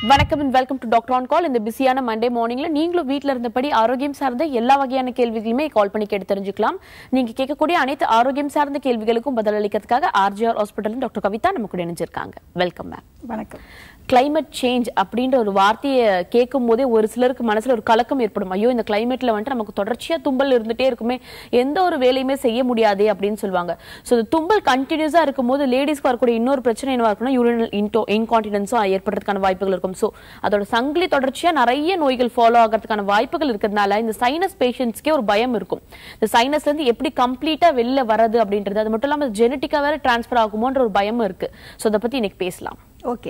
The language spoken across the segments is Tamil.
வணக்கம் and welcome to doctor on call இந்த பிஸியான மண்டே மார்னிங்ல நீங்களும் வீட்ல இருந்தபடி ஆரோக்கியம் சார்ந்த எல்லா வகையான கேள்விகளுமே கால் பண்ணி கேட்டு தெரிஞ்சுக்கலாம் நீங்க கேட்கக்கூடிய அனைத்து ஆரோக்கியம் சார்ந்த கேள்விகளுக்கும் பதிலளிக்கிறதுக்காக ஆர்ஜிஆர் ஹாஸ்பிட்டல் டாக்டர் கவிதா நம்ம கூட இணைஞ்சிருக்காங்க வெல்கம் மேம் வணக்கம் climate சேஞ்ச் அப்படின்ற ஒரு வார்த்தையை கேட்கும் போதே ஒரு சிலருக்கு மனசுல ஒரு கலக்கம் ஏற்படும் ஐயோ இந்த கிளைமேட்ல வந்துட்டு நமக்கு தொடர்ச்சியா தும்பல் இருந்துட்டே இருக்குமே எந்த ஒரு வேலையுமே செய்ய முடியாதே அப்படின்னு சொல்லுவாங்க ஸோ இந்த தும்பல் கண்டினியூஸா இருக்கும் போது லேடிஸ்க்கு வரக்கூடிய இன்னொரு பிரச்சனை என்னவா இருக்கும்னா யூரினல் இன்டோ இன்கான்டினன்ஸும் ஏற்படுறதுக்கான வாய்ப்புகள் இருக்கும் ஸோ அதோட சங்கிலி தொடர்ச்சியா நிறைய நோய்கள் ஃபாலோ ஆகிறதுக்கான வாய்ப்புகள் இருக்கிறதுனால இந்த சைனஸ் பேஷண்ட்ஸ்க்கே ஒரு பயம் இருக்கும் இந்த சைனஸ்ல இருந்து எப்படி கம்ப்ளீட்டா வெளில வர்றது அப்படின்றது அது மட்டும் இல்லாம ஜெனட்டிக்கா வேற டிரான்ஸ்ஃபர் ஆகுமோன்ற ஒரு பயமும் இருக்கு ஸோ அதை பத்தி இன்னைக்கு பேசலாம் ஓகே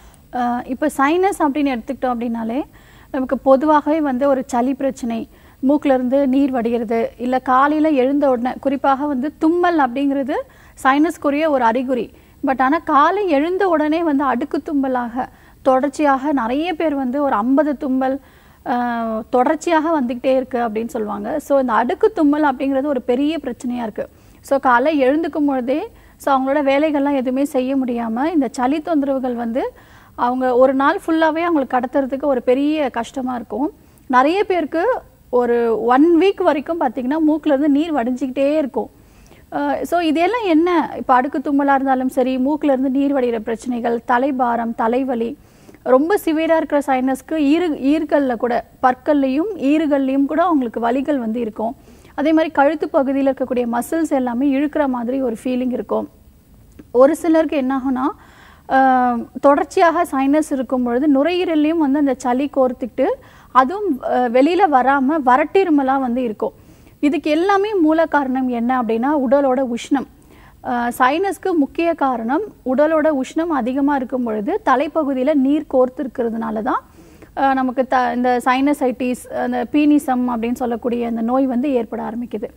இப்போ சைனஸ் அப்படின்னு எடுத்துக்கிட்டோம் அப்படின்னாலே நமக்கு பொதுவாகவே வந்து ஒரு சளி பிரச்சனை மூக்குல இருந்து நீர் வடிகிறது இல்லை காலையில் எழுந்த உடனே குறிப்பாக வந்து தும்மல் அப்படிங்கிறது சைனஸ்க்குரிய ஒரு அறிகுறி பட் ஆனால் காலை எழுந்த உடனே வந்து அடுக்கு தும்மலாக தொடர்ச்சியாக நிறைய பேர் வந்து ஒரு ஐம்பது தும்மல் ஆஹ், தொடர்ச்சியாக வந்துக்கிட்டே இருக்கு அப்படின்னு சொல்லுவாங்க ஸோ இந்த அடுக்கு தும்மல் அப்படிங்கிறது ஒரு பெரிய பிரச்சனையாக இருக்குது ஸோ காலை எழுந்துக்கும் பொழுதே ஸோ அவங்களோட வேலைகள்லாம் எதுவுமே செய்ய முடியாமல் இந்த சளி தொந்தரவுகள் வந்து அவங்க ஒரு நாள் ஃபுல்லாகவே அவங்களுக்கு கடத்துறதுக்கு ஒரு பெரிய கஷ்டமாக இருக்கும் நிறைய பேருக்கு ஒரு ஒன் வீக் வரைக்கும் பார்த்தீங்கன்னா மூக்குல இருந்து நீர் வடிஞ்சிக்கிட்டே இருக்கும் ஸோ இதெல்லாம் என்ன இப்போ அடுக்கு தும்மலாக இருந்தாலும் சரி மூக்குல இருந்து நீர் வடிகிற பிரச்சனைகள் தலைபாரம் தலைவலி ரொம்ப சிவியராக இருக்கிற சைனஸ்க்கு ஈறு ஈறுகளில் கூட பற்கள்லையும் ஈறுகள்லையும் கூட அவங்களுக்கு வலிகள் வந்து இருக்கும் அதே மாதிரி கழுத்து பகுதியில் இருக்கக்கூடிய மசில்ஸ் எல்லாமே இழுக்கிற மாதிரி ஒரு ஃபீலிங் இருக்கும் ஒரு சிலருக்கு என்ன ஆகும்னா ஆஹ், தொடர்ச்சியாக சைனஸ் இருக்கும் பொழுது நுரையீரல்லையும் வந்து அந்த சளி கோர்த்துக்கிட்டு அதுவும் ஆஹ், வெளியில வராம வறட்டிருமலாக வந்து இருக்கும் இதுக்கு எல்லாமே மூல காரணம் என்ன அப்படின்னா உடலோட உஷ்ணம் ஆஹ், சைனஸ்க்கு முக்கிய காரணம் உடலோட உஷ்ணம் அதிகமாக இருக்கும் பொழுது தலைப்பகுதியில் நீர் கோர்த்து இருக்கிறதுனால தான் ஆஹ், நமக்கு த இந்த சைனசைட்டிஸ் அந்த பீனிசம் அப்படின்னு சொல்லக்கூடிய அந்த நோய் வந்து ஏற்பட ஆரம்பிக்குது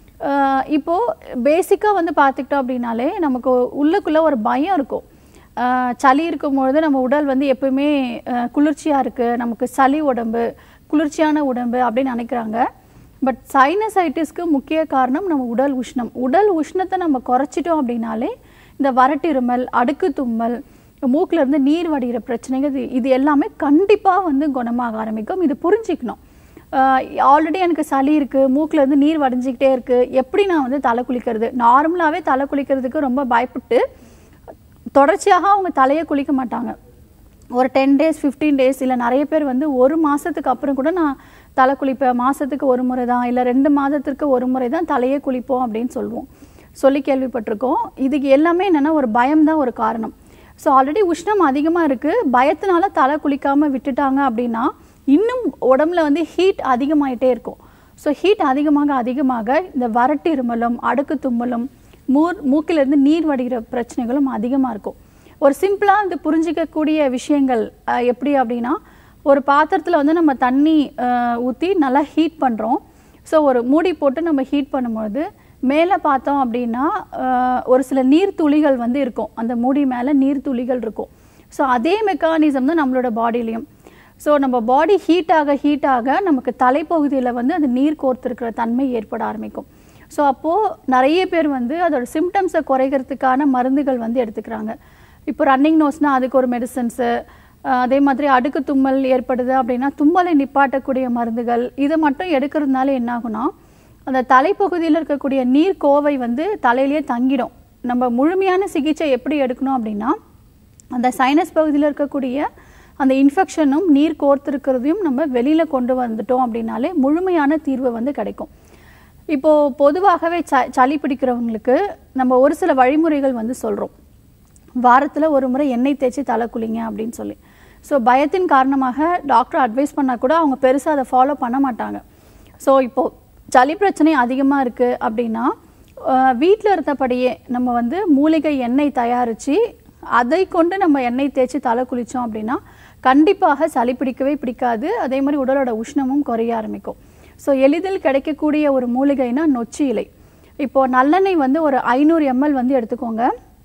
ஆஹ் இப்போ பேசிக்காக வந்து பார்த்துக்கிட்டோம் அப்படின்னாலே நமக்கு உள்ளுக்குள்ள ஒரு பயம் இருக்கும் ஆஹ் சளி இருக்கும்பொழுது நம்ம உடல் வந்து எப்பவுமே ஆஹ் குளிர்ச்சியா இருக்கு நமக்கு சளி உடம்பு குளிர்ச்சியான உடம்பு அப்படின்னு நினைக்கிறாங்க பட் சைனசைட்டிஸ்க்கு முக்கிய காரணம் நம்ம உடல் உஷ்ணம் உடல் உஷ்ணத்தை நம்ம குறைச்சிட்டோம் அப்படின்னாலே இந்த வறட்டிருமல் அடுக்கு தும்மல் மூக்குல இருந்து நீர் வடிகிற பிரச்சனைகள் இது- இது எல்லாமே கண்டிப்பா வந்து குணமாக ஆரம்பிக்கும் இது புரிஞ்சுக்கணும் ஆல்ரெடி எனக்கு சளி இருக்குது மூக்குல இருந்து நீர் வடிஞ்சிக்கிட்டே இருக்குது எப்படி நான் வந்து தலை குளிக்கிறது நார்மலாகவே தலை குளிக்கிறதுக்கு ரொம்ப பயப்பட்டு தொடர்ச்சியாக அவங்க தலையை குளிக்க மாட்டாங்க ஒரு டென் டேஸ் ஃபிஃப்டீன் டேஸ் இல்லை நிறைய பேர் வந்து ஒரு மாதத்துக்கு அப்புறம் கூட நான் தலை குளிப்பேன் மாதத்துக்கு ஒரு முறை தான் இல்லை ரெண்டு மாதத்திற்கு ஒரு முறை தான் தலையே குளிப்போம் அப்படின்னு சொல்லுவோம் சொல்லி கேள்விப்பட்டிருக்கோம் இதுக்கு எல்லாமே என்னென்னா ஒரு பயம்தான் ஒரு காரணம் ஸோ ஆல்ரெடி உஷ்ணம் அதிகமாக இருக்குது பயத்தினால தலை குளிக்காமல் விட்டுட்டாங்க அப்படின்னா இன்னும் உடம்புல வந்து ஹீட் அதிகமாயிட்டே இருக்கும் ஸோ ஹீட் அதிகமாக அதிகமாக இந்த வறட்டு இருமலும் அடுக்கு தும்மலும் மூர் மூக்கிலிருந்து நீர் வடிகிற பிரச்சனைகளும் அதிகமாக இருக்கும் ஒரு சிம்பிளாக இது புரிஞ்சிக்கக்கூடிய விஷயங்கள் அஹ், எப்படி அப்படின்னா ஒரு பாத்திரத்தில் வந்து நம்ம தண்ணி ஊற்றி நல்லா ஹீட் பண்ணுறோம் ஸோ ஒரு மூடி போட்டு நம்ம ஹீட் பண்ணும்பொழுது மேலே பார்த்தோம் அப்படின்னா அஹ், ஒரு சில நீர் துளிகள் வந்து இருக்கும் அந்த மூடி மேலே நீர் துளிகள் இருக்கும் ஸோ அதே மெக்கானிசம் தான் நம்மளோட பாடியிலையும் ஸோ நம்ம பாடி ஹீட் ஆக ஹீட் ஆக நமக்கு தலைப்பகுதியில் வந்து அந்த நீர் கோர்த்துருக்கிற தன்மை ஏற்பட ஆரம்பிக்கும் ஸோ அப்போது நிறைய பேர் வந்து அதோட சிம்டம்ஸை குறைக்கிறதுக்கான மருந்துகள் வந்து எடுத்துக்கிறாங்க இப்போ ரன்னிங் நோஸ்னால் அதுக்கு ஒரு மெடிசன்ஸு அதே மாதிரி அடுக்கு தும்மல் ஏற்படுது அப்படின்னா தும்மலை நிப்பாட்டக்கூடிய மருந்துகள் இதை மட்டும் எடுக்கிறதுனால என்ன ஆகும்னா அந்த தலைப்பகுதியில் இருக்கக்கூடிய நீர் கோவை வந்து தலையிலேயே தங்கிடும் நம்ம முழுமையான சிகிச்சை எப்படி எடுக்கணும் அப்படின்னா அந்த சைனஸ் பகுதியில் இருக்கக்கூடிய அந்த இன்ஃபெக்ஷனும் நீர் கோர்த்திருக்கிறதையும் நம்ம வெளியில் கொண்டு வந்துட்டோம் அப்படின்னாலே முழுமையான தீர்வு வந்து கிடைக்கும் இப்போ பொதுவாகவே ச சளி பிடிக்கிறவங்களுக்கு நம்ம ஒரு சில வழிமுறைகள் வந்து சொல்கிறோம் வாரத்தில் ஒரு முறை எண்ணெய் தேய்ச்சி தலை குளிங்க அப்படின்னு சொல்லி ஸோ பயத்தின் காரணமாக டாக்டர் அட்வைஸ் பண்ணால் கூட அவங்க பெருசாக அதை ஃபாலோ பண்ண மாட்டாங்க ஸோ இப்போது சளி பிரச்சனை அதிகமாக இருக்குது அப்படின்னா வீட்டில் இருந்தபடியே நம்ம வந்து மூலிகை எண்ணெய் தயாரித்து அதை கொண்டு நம்ம எண்ணெய் தேய்ச்சி தலை குளித்தோம் அப்படின்னா கண்டிப்பாக சளி பிடிக்கவே பிடிக்காது அதே மாதிரி உடலோட உஷ்ணமும் குறைய ஆரம்பிக்கும் ஸோ எளிதில் கிடைக்கக்கூடிய ஒரு மூலிகைனா நொச்சி இலை இப்போது நல்லெண்ணெய் வந்து ஒரு ஐநூறு எம்எல் வந்து எடுத்துக்கோங்க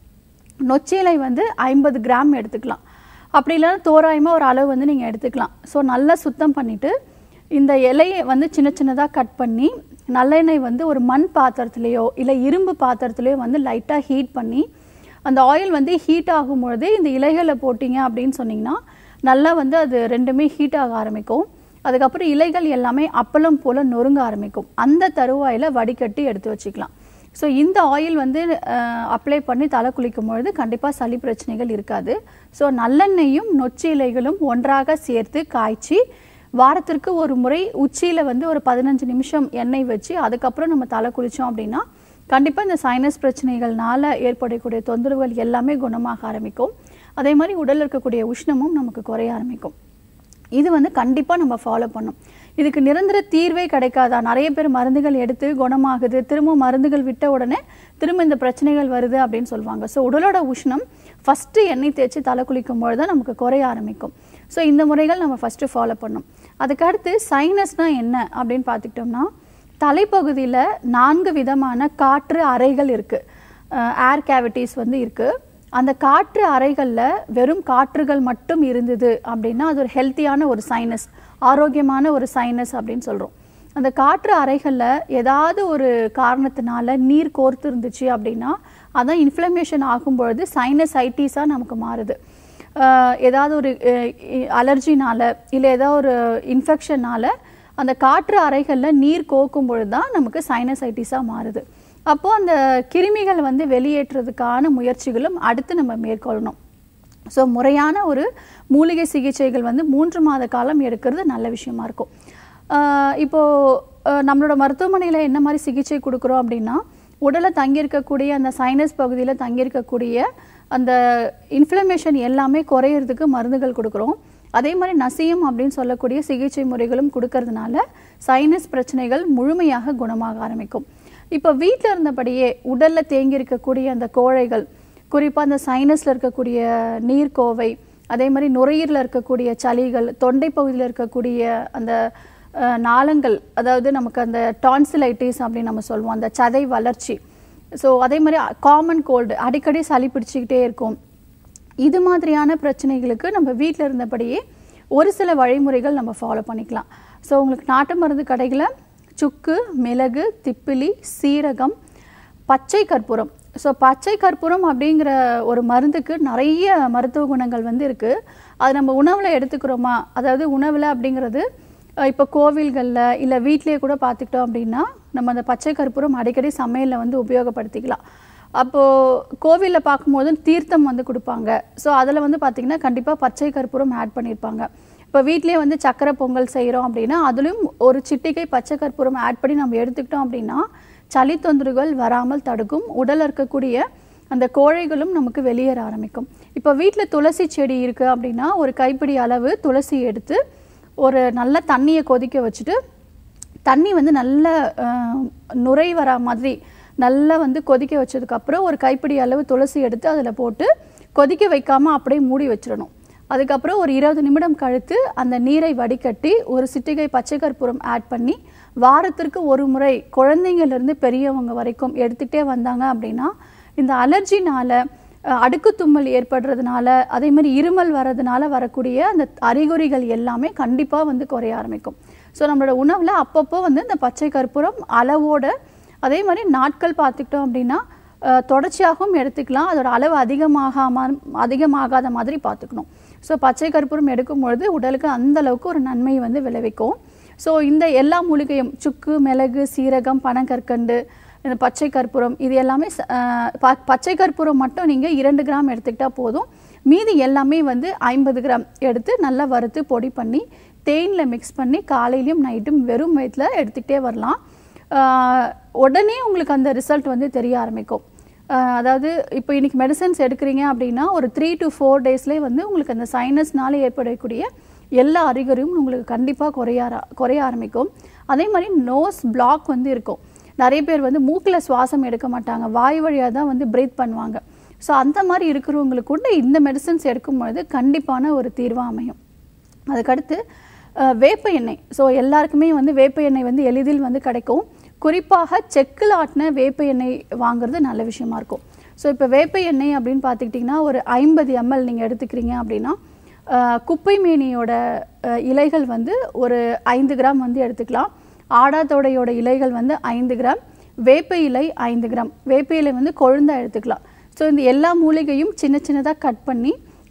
நொச்சி இலை வந்து ஐம்பது கிராம் எடுத்துக்கலாம் அப்படி இல்லைன்னா தோராயமாக ஒரு அளவு வந்து நீங்கள் எடுத்துக்கலாம் ஸோ நல்லா சுத்தம் பண்ணிவிட்டு இந்த இலையை வந்து சின்ன சின்னதாக கட் பண்ணி நல்லெண்ணெய் வந்து ஒரு மண் பாத்திரத்துலேயோ இல்லை இரும்பு பாத்திரத்துலேயோ வந்து லைட்டாக ஹீட் பண்ணி அந்த ஆயில் வந்து ஹீட் ஆகும் பொழுது இந்த இலைகளை போட்டிங்க அப்படின்னு சொன்னீங்கன்னா நல்லா வந்து அது ரெண்டுமே ஹீட் ஆக ஆரம்பிக்கும் அதுக்கப்புறம் இலைகள் எல்லாமே அப்பளம் போல் நொறுங்க ஆரம்பிக்கும் அந்த தருவாயில் வடிகட்டி எடுத்து வச்சுக்கலாம் ஸோ இந்த ஆயில் வந்து அப்ளை பண்ணி தலை குளிக்கும் பொழுது கண்டிப்பாக சளி பிரச்சனைகள் இருக்காது ஸோ நல்லெண்ணெயும் நொச்சி இலைகளும் ஒன்றாக சேர்த்து காய்ச்சி வாரத்திற்கு ஒரு முறை உச்சியில் வந்து ஒரு பதினஞ்சு நிமிஷம் எண்ணெய் வச்சு அதுக்கப்புறம் நம்ம தலை குளித்தோம் அப்படின்னா கண்டிப்பாக இந்த சைனஸ் பிரச்சனைகள்னால ஏற்படக்கூடிய தொந்தரவுகள் எல்லாமே குணமாக ஆரம்பிக்கும் அதே மாதிரி உடலில் இருக்கக்கூடிய உஷ்ணமும் நமக்கு குறைய ஆரம்பிக்கும் இது வந்து கண்டிப்பாக நம்ம ஃபாலோ பண்ணணும் இதுக்கு நிரந்தர தீர்வே கிடைக்காதா நிறைய பேர் மருந்துகள் எடுத்து குணமாகுது திரும்ப மருந்துகள் விட்ட உடனே திரும்ப இந்த பிரச்சனைகள் வருது அப்படின்னு சொல்லுவாங்க ஸோ உடலோட உஷ்ணம் ஃபஸ்ட்டு எண்ணெய் தேய்ச்சி தலை குளிக்கும் பொழுது தான் நமக்கு குறைய ஆரம்பிக்கும் ஸோ இந்த முறைகள் நம்ம ஃபஸ்ட்டு ஃபாலோ பண்ணணும் அதுக்கடுத்து சைனஸ்னால் என்ன அப்படின்னு பார்த்துக்கிட்டோம்னா தலைப்பகுதியில் நான்கு விதமான காற்று அறைகள் இருக்குது ஏர் கேவிட்டிஸ் வந்து இருக்குது அந்த காற்று அறைகளில் வெறும் காற்றுகள் மட்டும் இருந்தது அப்படின்னா அது ஒரு ஹெல்த்தியான ஒரு சைனஸ் ஆரோக்கியமான ஒரு சைனஸ் அப்படின்னு சொல்கிறோம் அந்த காற்று அறைகளில் ஏதாவது ஒரு காரணத்தினால நீர் கோர்த்து இருந்துச்சு அப்படின்னா அதான் இன்ஃப்ளமேஷன் ஆகும் பொழுது சைனசைட்டிஸாக நமக்கு மாறுது ஆஹ் ஏதாவது ஒரு அலர்ஜினால இல்லை ஏதாவது ஒரு இன்ஃபெக்ஷனால அந்த காற்று அறைகளில் நீர் கோக்கும் பொழுது தான் நமக்கு சைனசைட்டிஸாக மாறுது அப்போது அந்த கிருமிகள் வந்து வெளியேற்றுறதுக்கான முயற்சிகளும் அடுத்து நம்ம மேற்கொள்ளணும் ஸோ முறையான ஒரு மூலிகை சிகிச்சைகள் வந்து மூன்று மாத காலம் எடுக்கிறது நல்ல விஷயமா இருக்கும் ஆஹ் இப்போ ஆஹ் நம்மளோட மருத்துவமனையில் என்ன மாதிரி சிகிச்சை கொடுக்குறோம் அப்படின்னா உடலை தங்கியிருக்கக்கூடிய அந்த சைனஸ் பகுதியில் தங்கியிருக்கக்கூடிய அந்த இன்ஃப்ளமேஷன் எல்லாமே குறையிறதுக்கு மருந்துகள் கொடுக்குறோம் அதே மாதிரி நசியம் அப்படின்னு சொல்லக்கூடிய சிகிச்சை முறைகளும் கொடுக்கறதுனால சைனஸ் பிரச்சனைகள் முழுமையாக குணமாக ஆரம்பிக்கும் இப்போ வீட்டில் இருந்தபடியே உடலில் தேங்கி இருக்கக்கூடிய அந்த கோழைகள் குறிப்பாக அந்த சைனஸில் இருக்கக்கூடிய நீர்க்கோவை அதே மாதிரி நுரையீரலில் இருக்கக்கூடிய சளிகள் தொண்டை பகுதியில் இருக்கக்கூடிய அந்த அஹ், நாளங்கள் அதாவது நமக்கு அந்த டான்சிலைட்டிஸ் அப்படின்னு நம்ம சொல்லுவோம் அந்த சதை வளர்ச்சி ஸோ அதே மாதிரி காமன் கோல்டு அடிக்கடி சளி பிடிச்சிக்கிட்டே இருக்கும் இது மாதிரியான பிரச்சனைகளுக்கு நம்ம வீட்டில் இருந்தபடியே ஒரு சில வழிமுறைகள் நம்ம ஃபாலோ பண்ணிக்கலாம் ஸோ உங்களுக்கு நாட்டு மருந்து கடையில் சுக்கு மிளகு திப்பிலி சீரகம் பச்சை கற்பூரம் ஸோ பச்சை கற்பூரம் அப்படிங்கிற ஒரு மருந்துக்கு நிறைய மருத்துவ குணங்கள் வந்து இருக்குது அது நம்ம உணவில் எடுத்துக்கிறோமா அதாவது உணவில் அப்படிங்கிறது அஹ் இப்போ கோவில்களில் இல்லை வீட்டிலேயே கூட பார்த்துக்கிட்டோம் அப்படின்னா நம்ம அந்த பச்சை கற்பூரம் அடிக்கடி சமையலில் வந்து உபயோகப்படுத்திக்கலாம் அப்போது கோவிலில் பார்க்கும்போது தீர்த்தம் வந்து கொடுப்பாங்க ஸோ அதில் வந்து பார்த்திங்கன்னா கண்டிப்பாக பச்சை கற்பூரம் ஆட் பண்ணியிருப்பாங்க இப்போ வீட்டிலேயே வந்து சக்கரை பொங்கல் செய்கிறோம் அப்படின்னா அதுலேயும் ஒரு சிட்டிகை பச்சை கற்பூரம் ஆட் பண்ணி நம்ம எடுத்துக்கிட்டோம் அப்படின்னா சளி தொந்தரவுகள் வராமல் தடுக்கும் உடலில் இருக்கக்கூடிய அந்த கோழைகளும் நமக்கு வெளியேற ஆரம்பிக்கும் இப்போ வீட்டில் துளசி செடி இருக்குது அப்படின்னா ஒரு கைப்பிடி அளவு துளசி எடுத்து ஒரு நல்ல தண்ணியை கொதிக்க வச்சுட்டு தண்ணி வந்து நல்ல அஹ், நுரை வர மாதிரி நல்லா வந்து கொதிக்க வச்சதுக்கப்புறம் ஒரு கைப்பிடி அளவு துளசி எடுத்து அதில் போட்டு கொதிக்க வைக்காமல் அப்படியே மூடி வச்சிடணும் அதுக்கப்புறம் ஒரு இருபது நிமிடம் கழித்து அந்த நீரை வடிகட்டி ஒரு சிட்டிகை பச்சை கற்பூரம் ஆட் பண்ணி வாரத்திற்கு ஒரு முறை குழந்தைங்கள்லேருந்து பெரியவங்க வரைக்கும் எடுத்துகிட்டே வந்தாங்க அப்படின்னா இந்த அலர்ஜினால அஹ், அடுக்கு தும்மல் ஏற்படுறதுனால அதே மாதிரி இருமல் வர்றதுனால வரக்கூடிய அந்த அறிகுறிகள் எல்லாமே கண்டிப்பாக வந்து குறைய ஆரம்பிக்கும் ஸோ நம்மளோட உணவில் அப்பப்போ வந்து இந்த பச்சை கற்பூரம் அளவோட அதே மாதிரி நாட்கள் பார்த்துக்கிட்டோம் அப்படின்னா அஹ், தொடர்ச்சியாகவும் எடுத்துக்கலாம் அதோட அளவு அதிகமாகாம அதிகமாகாத மாதிரி பார்த்துக்கணும் ஸோ பச்சை கற்பூரம் எடுக்கும் பொழுது உடலுக்கு அந்த அளவுக்கு ஒரு நன்மை வந்து விளைவிக்கும் ஸோ இந்த எல்லா மூலிகையும் சுக்கு மிளகு சீரகம் பனங்கற்கண்டு இந்த பச்சை கற்பூரம் இது எல்லாமே ச- அஹ், ப- பச்சை கற்பூரம் மட்டும் நீங்கள் இரண்டு கிராம் எடுத்துக்கிட்டா போதும் மீதி எல்லாமே வந்து ஐம்பது கிராம் எடுத்து நல்லா வறுத்து பொடி பண்ணி தேனில் மிக்ஸ் பண்ணி காலையிலையும் நைட்டும் வெறும் வயிற்றில் எடுத்துக்கிட்டே வரலாம் ஆஹ் உடனே உங்களுக்கு அந்த ரிசல்ட் வந்து தெரிய ஆரம்பிக்கும் ஆஹ் அதாவது இப்போ இன்னைக்கு மெடிசன்ஸ் எடுக்கிறீங்க அப்படின்னா ஒரு த்ரீ டு ஃபோர் டேஸ்லேயே வந்து உங்களுக்கு அந்த சைனஸ்னால ஏற்படக்கூடிய எல்லா அறிகுறியும் உங்களுக்கு கண்டிப்பாக குறைய ஆர- குறைய ஆரம்பிக்கும் அதே மாதிரி நோஸ் பிளாக் வந்து இருக்கும் நிறைய பேர் வந்து மூக்கில் சுவாசம் எடுக்க மாட்டாங்க வாய் வழியாக தான் வந்து பிரீத் பண்ணுவாங்க ஸோ அந்த மாதிரி இருக்கிறவங்களுக்கு கூட இந்த மெடிசன்ஸ் எடுக்கும் பொழுது கண்டிப்பான ஒரு தீர்வாக அமையும் அதுக்கடுத்து அஹ், வேப்ப எண்ணெய் ஸோ எல்லாருக்குமே வந்து வேப்ப எண்ணெய் வந்து எளிதில் வந்து கிடைக்கும் குறிப்பாக செக்கில் ஆட்டின வேப்ப எண்ணெய் வாங்குறது நல்ல விஷயமா இருக்கும் ஸோ இப்போ வேப்ப எண்ணெய் அப்படின்னு பார்த்துக்கிட்டிங்கன்னா ஒரு ஐம்பது எம்எல் நீங்கள் எடுத்துக்கிறீங்க அப்படின்னா அஹ், குப்பை மேனியோட அஹ், இலைகள் வந்து ஒரு ஐந்து கிராம் வந்து எடுத்துக்கலாம் ஆடாத்தோடையோட இலைகள் வந்து ஐந்து கிராம் வேப்ப இலை ஐந்து கிராம் வேப்ப இலை வந்து கொழுந்தா எடுத்துக்கலாம் ஸோ இந்த எல்லா மூலிகையும் சின்ன சின்னதாக கட் பண்ணி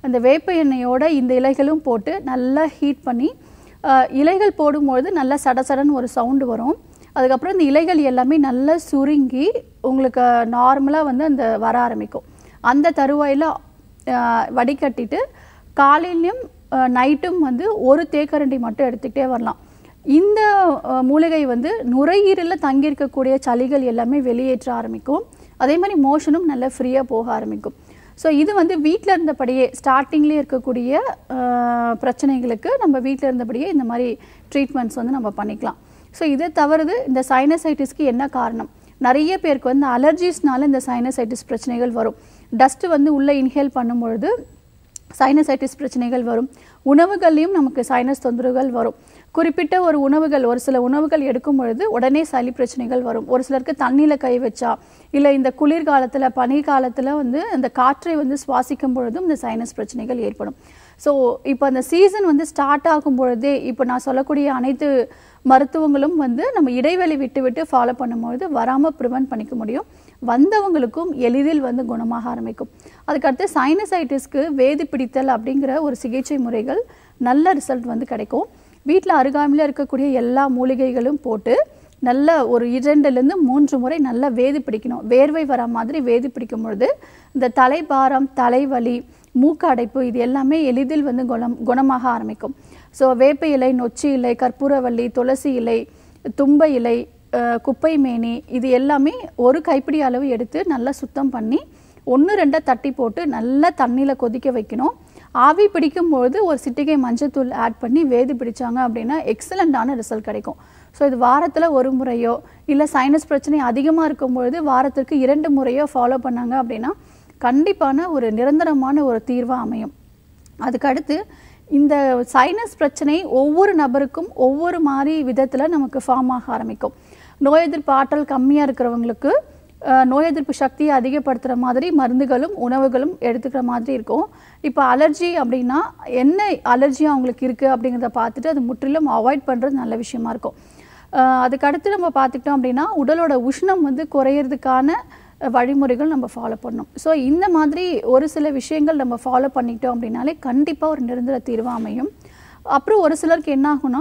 அந்த வேப்ப எண்ணெயோட இந்த இலைகளும் போட்டு நல்லா ஹீட் பண்ணி அஹ், இலைகள் போடும்பொழுது நல்லா சடசடன்னு ஒரு சவுண்டு வரும் அதுக்கப்புறம் இந்த இலைகள் எல்லாமே நல்லா சுருங்கி உங்களுக்கு நார்மலாக வந்து அந்த வர ஆரம்பிக்கும் அந்த தருவாயில் வடிகட்டிட்டு காலையிலையும் நைட்டும் வந்து ஒரு தேக்கரண்டி மட்டும் எடுத்துக்கிட்டே வரலாம் இந்த அஹ், மூலிகை வந்து நுரையீரலில் தங்கியிருக்கக்கூடிய சளிகள் எல்லாமே வெளியேற்ற ஆரம்பிக்கும் அதே மாதிரி மோஷனும் நல்லா ஃப்ரீயாக போக ஆரம்பிக்கும் ஸோ இது வந்து வீட்டில் இருந்தபடியே ஸ்டார்டிங்லேயே இருக்கக்கூடிய அஹ், பிரச்சனைகளுக்கு நம்ம வீட்டில் இருந்தபடியே இந்த மாதிரி ட்ரீட்மெண்ட்ஸ் வந்து நம்ம பண்ணிக்கலாம் ஸோ இதை தவிர்த்து இந்த சைனசைட்டிஸ்க்கு என்ன காரணம் நிறைய பேருக்கு வந்து அலர்ஜிஸ்னால இந்த சைனசைட்டிஸ் பிரச்சனைகள் வரும் டஸ்ட் வந்து உள்ளே இன்ஹேல் பண்ணும்பொழுது சைனசைட்டிஸ் பிரச்சனைகள் வரும் உணவுகள்லையும் நமக்கு சைனஸ் தொந்தரவுகள் வரும் குறிப்பிட்ட ஒரு உணவுகள் ஒரு சில உணவுகள் எடுக்கும் பொழுது உடனே சளி பிரச்சனைகள் வரும் ஒரு சிலருக்கு தண்ணியில் கை வச்சா இல்லை இந்த குளிர்காலத்தில் பனி காலத்தில் வந்து அந்த காற்றை வந்து சுவாசிக்கும் பொழுதும் இந்த சைனஸ் பிரச்சனைகள் ஏற்படும் ஸோ இப்போ அந்த சீசன் வந்து ஸ்டார்ட் ஆகும் பொழுதே இப்போ நான் சொல்லக்கூடிய அனைத்து மருத்துவங்களும் வந்து நம்ம இடைவெளி விட்டு விட்டு ஃபாலோ பண்ணும்பொழுது வராமல் ப்ரிவென்ட் பண்ணிக்க முடியும் வந்தவங்களுக்கும் எளிதில் வந்து குணமாக ஆரம்பிக்கும் அதுக்கடுத்து சைனசைட்டிஸ்க்கு வேதி பிடித்தல் அப்படிங்கிற ஒரு சிகிச்சை முறைகள் நல்ல ரிசல்ட் வந்து கிடைக்கும் வீட்டில் அருகாமையில் இருக்கக்கூடிய எல்லா மூலிகைகளும் போட்டு நல்ல ஒரு இரண்டுலேருந்து மூன்று முறை நல்லா வேதி பிடிக்கணும் வேர்வை வர மாதிரி வேதி பிடிக்கும் பொழுது இந்த தலைபாரம் தலைவலி மூக்கு அடைப்பு இது எல்லாமே எளிதில் வந்து குணம் குணமாக ஆரம்பிக்கும் ஸோ வேப்ப இலை நொச்சி இலை கற்பூரவள்ளி துளசி இலை தும்பை இலை அஹ், குப்பை மேனி இது எல்லாமே ஒரு கைப்பிடி அளவு எடுத்து நல்லா சுத்தம் பண்ணி ஒன்று ரெண்டை தட்டி போட்டு நல்லா தண்ணியில் கொதிக்க வைக்கணும் ஆவி பிடிக்கும்பொழுது ஒரு சிட்டிகை மஞ்சத்தூள் ஆட் பண்ணி வேதி பிடிச்சாங்க அப்படின்னா எக்ஸலண்ட்டான ரிசல்ட் கிடைக்கும் ஸோ இது வாரத்தில் ஒரு முறையோ இல்லை சைனஸ் பிரச்சனை அதிகமாக இருக்கும்பொழுது வாரத்திற்கு இரண்டு முறையோ ஃபாலோ பண்ணாங்க அப்படின்னா கண்டிப்பான ஒரு நிரந்தரமான ஒரு தீர்வாக அமையும் அதுக்கடுத்து இந்த சைனஸ் பிரச்சனை ஒவ்வொரு நபருக்கும் ஒவ்வொரு மாதிரி விதத்தில் நமக்கு ஃபார்ம் ஆக ஆரம்பிக்கும் நோய் எதிர்ப்பு ஆற்றல் கம்மியாக இருக்கிறவங்களுக்கு அஹ், நோய் எதிர்ப்பு சக்தியை அதிகப்படுத்துகிற மாதிரி மருந்துகளும் உணவுகளும் எடுத்துக்கிற மாதிரி இருக்கும் இப்போ அலர்ஜி அப்படின்னா என்ன அலர்ஜி அவங்களுக்கு இருக்குது அப்படிங்கிறத பார்த்துட்டு அது முற்றிலும் அவாய்ட் பண்ணுறது நல்ல விஷயமா இருக்கும் அஹ், அதுக்கடுத்து நம்ம பார்த்துக்கிட்டோம் அப்படின்னா உடலோட உஷ்ணம் வந்து குறையிறதுக்கான அஹ், வழிமுறைகள் நம்ம ஃபாலோ பண்ணணும் ஸோ இந்த மாதிரி ஒரு சில விஷயங்கள் நம்ம ஃபாலோ பண்ணிக்கிட்டோம் அப்படின்னாலே கண்டிப்பாக ஒரு நிரந்தர தீர்வு அமையும் அப்புறம் ஒரு சிலருக்கு என்ன ஆகும்னா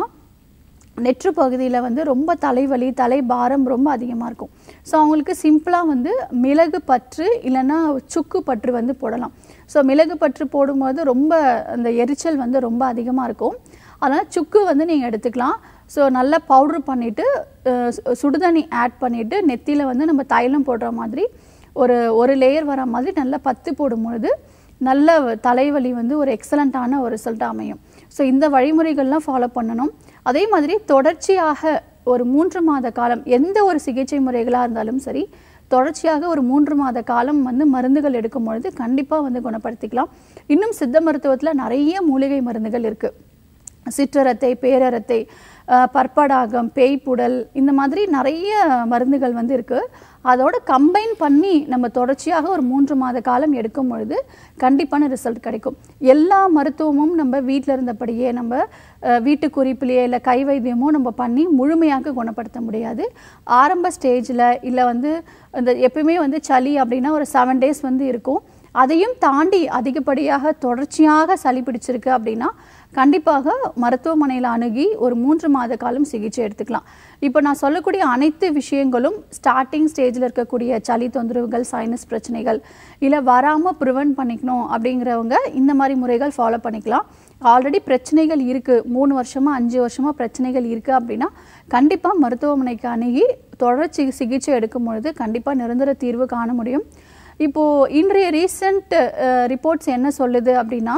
நெற்று பகுதியில் வந்து ரொம்ப தலைவலி தலைபாரம் ரொம்ப அதிகமாக இருக்கும் ஸோ அவங்களுக்கு சிம்பிளாக வந்து மிளகு பற்று இல்லைன்னா சுக்கு பற்று வந்து போடலாம் ஸோ மிளகு பற்று போடும்போது ரொம்ப அந்த எரிச்சல் வந்து ரொம்ப அதிகமாக இருக்கும் அதனால் சுக்கு வந்து நீங்கள் எடுத்துக்கலாம் ஸோ நல்லா பவுட்ரு பண்ணிவிட்டு சுடுதண்ணி ஆட் பண்ணிவிட்டு நெத்தியில் வந்து நம்ம தைலம் போடுற மாதிரி ஒரு ஒரு லேயர் வர மாதிரி நல்லா பத்து போடும்பொழுது நல்ல தலைவலி வந்து ஒரு எக்ஸலண்ட்டான ஒரு ரிசல்ட் அமையும் ஸோ இந்த வழிமுறைகள்லாம் ஃபாலோ பண்ணணும் அதே மாதிரி தொடர்ச்சியாக ஒரு மூன்று மாத காலம் எந்த ஒரு சிகிச்சை முறைகளாக இருந்தாலும் சரி தொடர்ச்சியாக ஒரு மூன்று மாத காலம் வந்து மருந்துகள் எடுக்கும் பொழுது கண்டிப்பாக வந்து குணப்படுத்திக்கலாம் இன்னும் சித்த மருத்துவத்தில் நிறைய மூலிகை மருந்துகள் இருக்குது சிற்றரத்தை பேரரத்தை அஹ், பற்படாகம் பேய்ப்புடல் இந்த மாதிரி நிறைய மருந்துகள் வந்து இருக்குது அதோட கம்பைன் பண்ணி நம்ம தொடர்ச்சியாக ஒரு மூன்று மாத காலம் எடுக்கும் பொழுது கண்டிப்பான ரிசல்ட் கிடைக்கும் எல்லா மருத்துவமும் நம்ம வீட்டில் இருந்தபடியே நம்ம அஹ், வீட்டு குறிப்பிலேயே இல்லை கை வைத்தியமோ நம்ம பண்ணி முழுமையாக குணப்படுத்த முடியாது ஆரம்ப ஸ்டேஜில் இல்லை வந்து இந்த எப்பயுமே வந்து சளி அப்படின்னா ஒரு செவன் டேஸ் வந்து இருக்கும் அதையும் தாண்டி அதிகப்படியாக தொடர்ச்சியாக சளி பிடிச்சிருக்கு அப்படின்னா கண்டிப்பாக மருத்துவமனையில் அணுகி ஒரு மூன்று மாத காலம் சிகிச்சை எடுத்துக்கலாம் இப்போ நான் சொல்லக்கூடிய அனைத்து விஷயங்களும் ஸ்டார்டிங் ஸ்டேஜில் இருக்கக்கூடிய சளி தொந்தரவுகள் சைனஸ் பிரச்சனைகள் இல்லை வராமல் ப்ரிவென்ட் பண்ணிக்கணும் அப்படிங்கிறவங்க இந்த மாதிரி முறைகள் ஃபாலோ பண்ணிக்கலாம் ஆல்ரெடி பிரச்சனைகள் இருக்குது மூணு வருஷமாக அஞ்சு வருஷமாக பிரச்சனைகள் இருக்குது அப்படின்னா கண்டிப்பாக மருத்துவமனைக்கு அணுகி தொடர் சி- சிகிச்சை எடுக்கும் பொழுது கண்டிப்பாக நிரந்தர தீர்வு காண முடியும் இப்போது இன்றைய ரீசெண்ட் ரிப்போர்ட்ஸ் என்ன சொல்லுது அப்படின்னா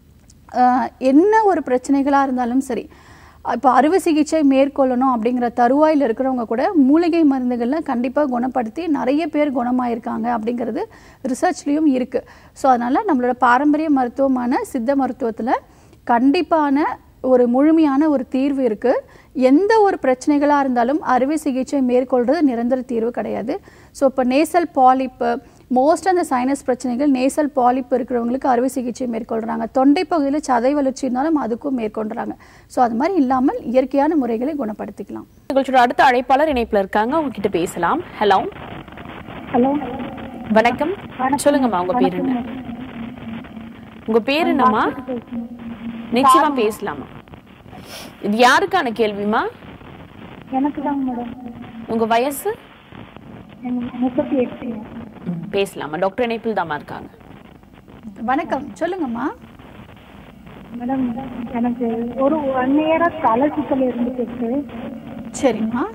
அஹ், என்ன ஒரு பிரச்சனைகளாக இருந்தாலும் சரி இப்போ அறுவை சிகிச்சை மேற்கொள்ளணும் அப்படிங்கிற தருவாயில் இருக்கிறவங்க கூட மூலிகை மருந்துகளில் கண்டிப்பாக குணப்படுத்தி நிறைய பேர் குணமாயிருக்காங்க அப்படிங்கிறது ரிசர்ச்லேயும் இருக்குது ஸோ அதனால் நம்மளோட பாரம்பரிய மருத்துவமான சித்த மருத்துவத்தில் கண்டிப்பான ஒரு முழுமையான ஒரு தீர்வு இருக்குது எந்த ஒரு பிரச்சனைகளாக இருந்தாலும் அறுவை சிகிச்சை மேற்கொள்றது நிரந்தர தீர்வு கிடையாது ஸோ இப்போ நேசல் பாலிப்பு மோஸ்ட் அந்த சைனஸ் பிரச்சனைகள் நேசல் பாலிப் இருக்கிறவங்களுக்கு அறுவை சிகிச்சை மேற்கொள்கிறாங்க தொண்டை பகுதியில் சதை வளர்ச்சி இருந்தாலும் அதுக்கும் மேற்கொள்கிறாங்க ஸோ அது மாதிரி இல்லாமல் இயற்கையான முறைகளை குணப்படுத்திக்கலாம் நிகழ்ச்சியோட அடுத்த அழைப்பாளர் இணைப்புல இருக்காங்க அவங்க கிட்ட பேசலாம் ஹலோ ஹலோ வணக்கம் சொல்லுங்கம்மா உங்க பேர் என்ன உங்க பேர் என்னம்மா நிச்சயமா பேசலாமா இது யாருக்கான கேள்விமா எனக்கு தாங்க மேடம் உங்க வயசு எனக்கு முப்பத்தி எட்டுங்க ம், பேசலாமா டாக்டர் இணைப்பில் தாமா இருக்காங்க வணக்கம் சொல்லுங்கம்மா மேடம் எனக்கு ஒரு ஒன் இயரா தலை சுத்தல் இருந்துட்டு இருக்கு சரிம்மா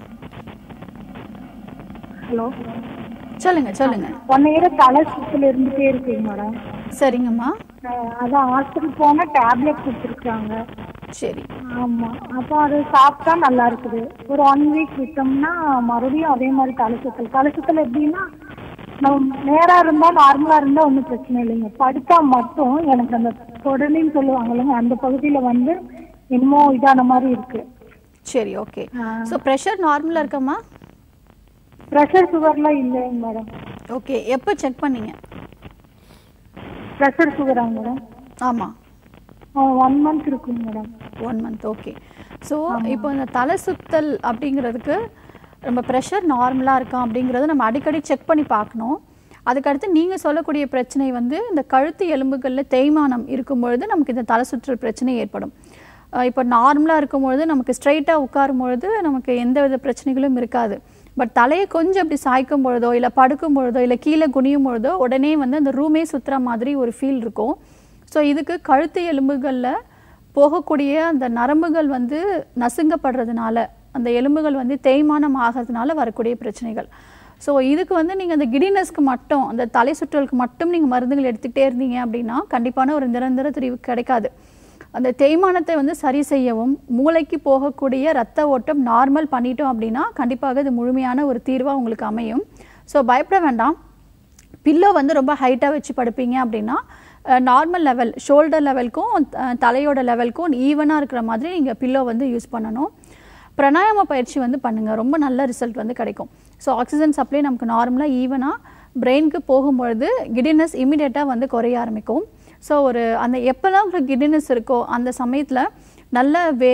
ஹலோ சொல்லுங்க சொல்லுங்க ஒன் இயரா தலை சுத்தல் இருந்துட்டே இருக்குங்க மேடம் சரிங்கம்மா அஹ் அதான் ஹாஸ்பிட்டல் போனா டேப்லெட் கொடுத்துருக்காங்க சரி ஆமா அப்போ அது சாப்பிட்டா நல்லா இருக்குது ஒரு ஒன் வீக் விட்டோம்னா மறுபடியும் அதே மாதிரி தலை சுத்தல் தலை சுத்தல் எப்படின்னா நம்ம நேரா இருந்தா நார்மலா இருந்தா ஒன்றும் பிரச்சனை இல்லைங்க படுத்தா மட்டும் எனக்கு அந்த தொடலின்னு சொல்லுவாங்க இல்லைங்க அந்த பகுதியில வந்து என்னமோ இதான மாதிரி இருக்கு சரி ஓகே ஸோ ப்ரெஷர் நார்மலாக இருக்கம்மா ப்ரெஷர் சுகர்லாம் இல்லைங்க மேடம் ஓகே எப்போ செக் பண்ணீங்க ப்ரெஷர் சுகராங்க மேடம் ஆமாம் ஒன் மந்த் இருக்குங்க madam one month okay so இப்போ இந்த தலை சுத்தல் அப்படிங்கிறதுக்கு நம்ம ப்ரெஷர் நார்மலாக இருக்கா அப்படிங்கிறத நம்ம அடிக்கடி செக் பண்ணி பார்க்கணும் அதுக்கடுத்து நீங்கள் சொல்லக்கூடிய பிரச்சனை வந்து இந்த கழுத்து எலும்புகளில் தேய்மானம் இருக்கும் பொழுது நமக்கு இந்த தலை சுற்றல் பிரச்சனை ஏற்படும் அஹ் இப்போ நார்மலாக இருக்கும் பொழுது நமக்கு ஸ்ட்ரைட்டாக உட்காரும் பொழுது நமக்கு எந்த வித பிரச்சனைகளும் இருக்காது பட் தலையை கொஞ்சம் அப்படி சாய்க்கும் பொழுதோ இல்லை படுக்கும் பொழுதோ இல்லை கீழே குனியும் பொழுதோ உடனே வந்து அந்த ரூமே சுற்றுற மாதிரி ஒரு ஃபீல் இருக்கும் ஸோ இதுக்கு கழுத்து எலும்புகளில் போகக்கூடிய அந்த நரம்புகள் வந்து நசுங்கப்படுறதுனால அந்த எலும்புகள் வந்து தேய்மானம் ஆகிறதுனால வரக்கூடிய பிரச்சனைகள் ஸோ இதுக்கு வந்து நீங்கள் அந்த கிடினஸ்க்கு மட்டும் அந்த தலை சுற்றலுக்கு மட்டும் நீங்கள் மருந்துகள் எடுத்துக்கிட்டே இருந்தீங்க அப்படின்னா கண்டிப்பான ஒரு நிரந்தர தீர்வு கிடைக்காது அந்த தேய்மானத்தை வந்து சரி செய்யவும் மூளைக்கு போகக்கூடிய ரத்த ஓட்டம் நார்மல் பண்ணிட்டோம் அப்படின்னா கண்டிப்பாக இது முழுமையான ஒரு தீர்வாக உங்களுக்கு அமையும் ஸோ பயப்பட வேண்டாம் பில்லோ வந்து ரொம்ப ஹைட்டாக வச்சு படுப்பீங்க அப்படின்னா நார்மல் லெவல் ஷோல்டர் லெவலுக்கும் தலையோட லெவலுக்கும் ஈவனாக இருக்கிற மாதிரி நீங்கள் பில்லோ வந்து யூஸ் பண்ணணும் பிராணாயாம பயிற்சி வந்து பண்ணுங்கள் ரொம்ப நல்ல ரிசல்ட் வந்து கிடைக்கும் ஸோ ஆக்சிஜன் சப்ளை நமக்கு நார்மலாக ஈவனாக பிரெயினுக்கு போகும்பொழுது கிடினஸ் இமிடியேட்டாக வந்து குறைய ஆரம்பிக்கும் ஸோ ஒரு அந்த எப்போல்லாம் உங்களுக்கு கிடினஸ் இருக்கோ அந்த சமயத்தில் நல்ல வே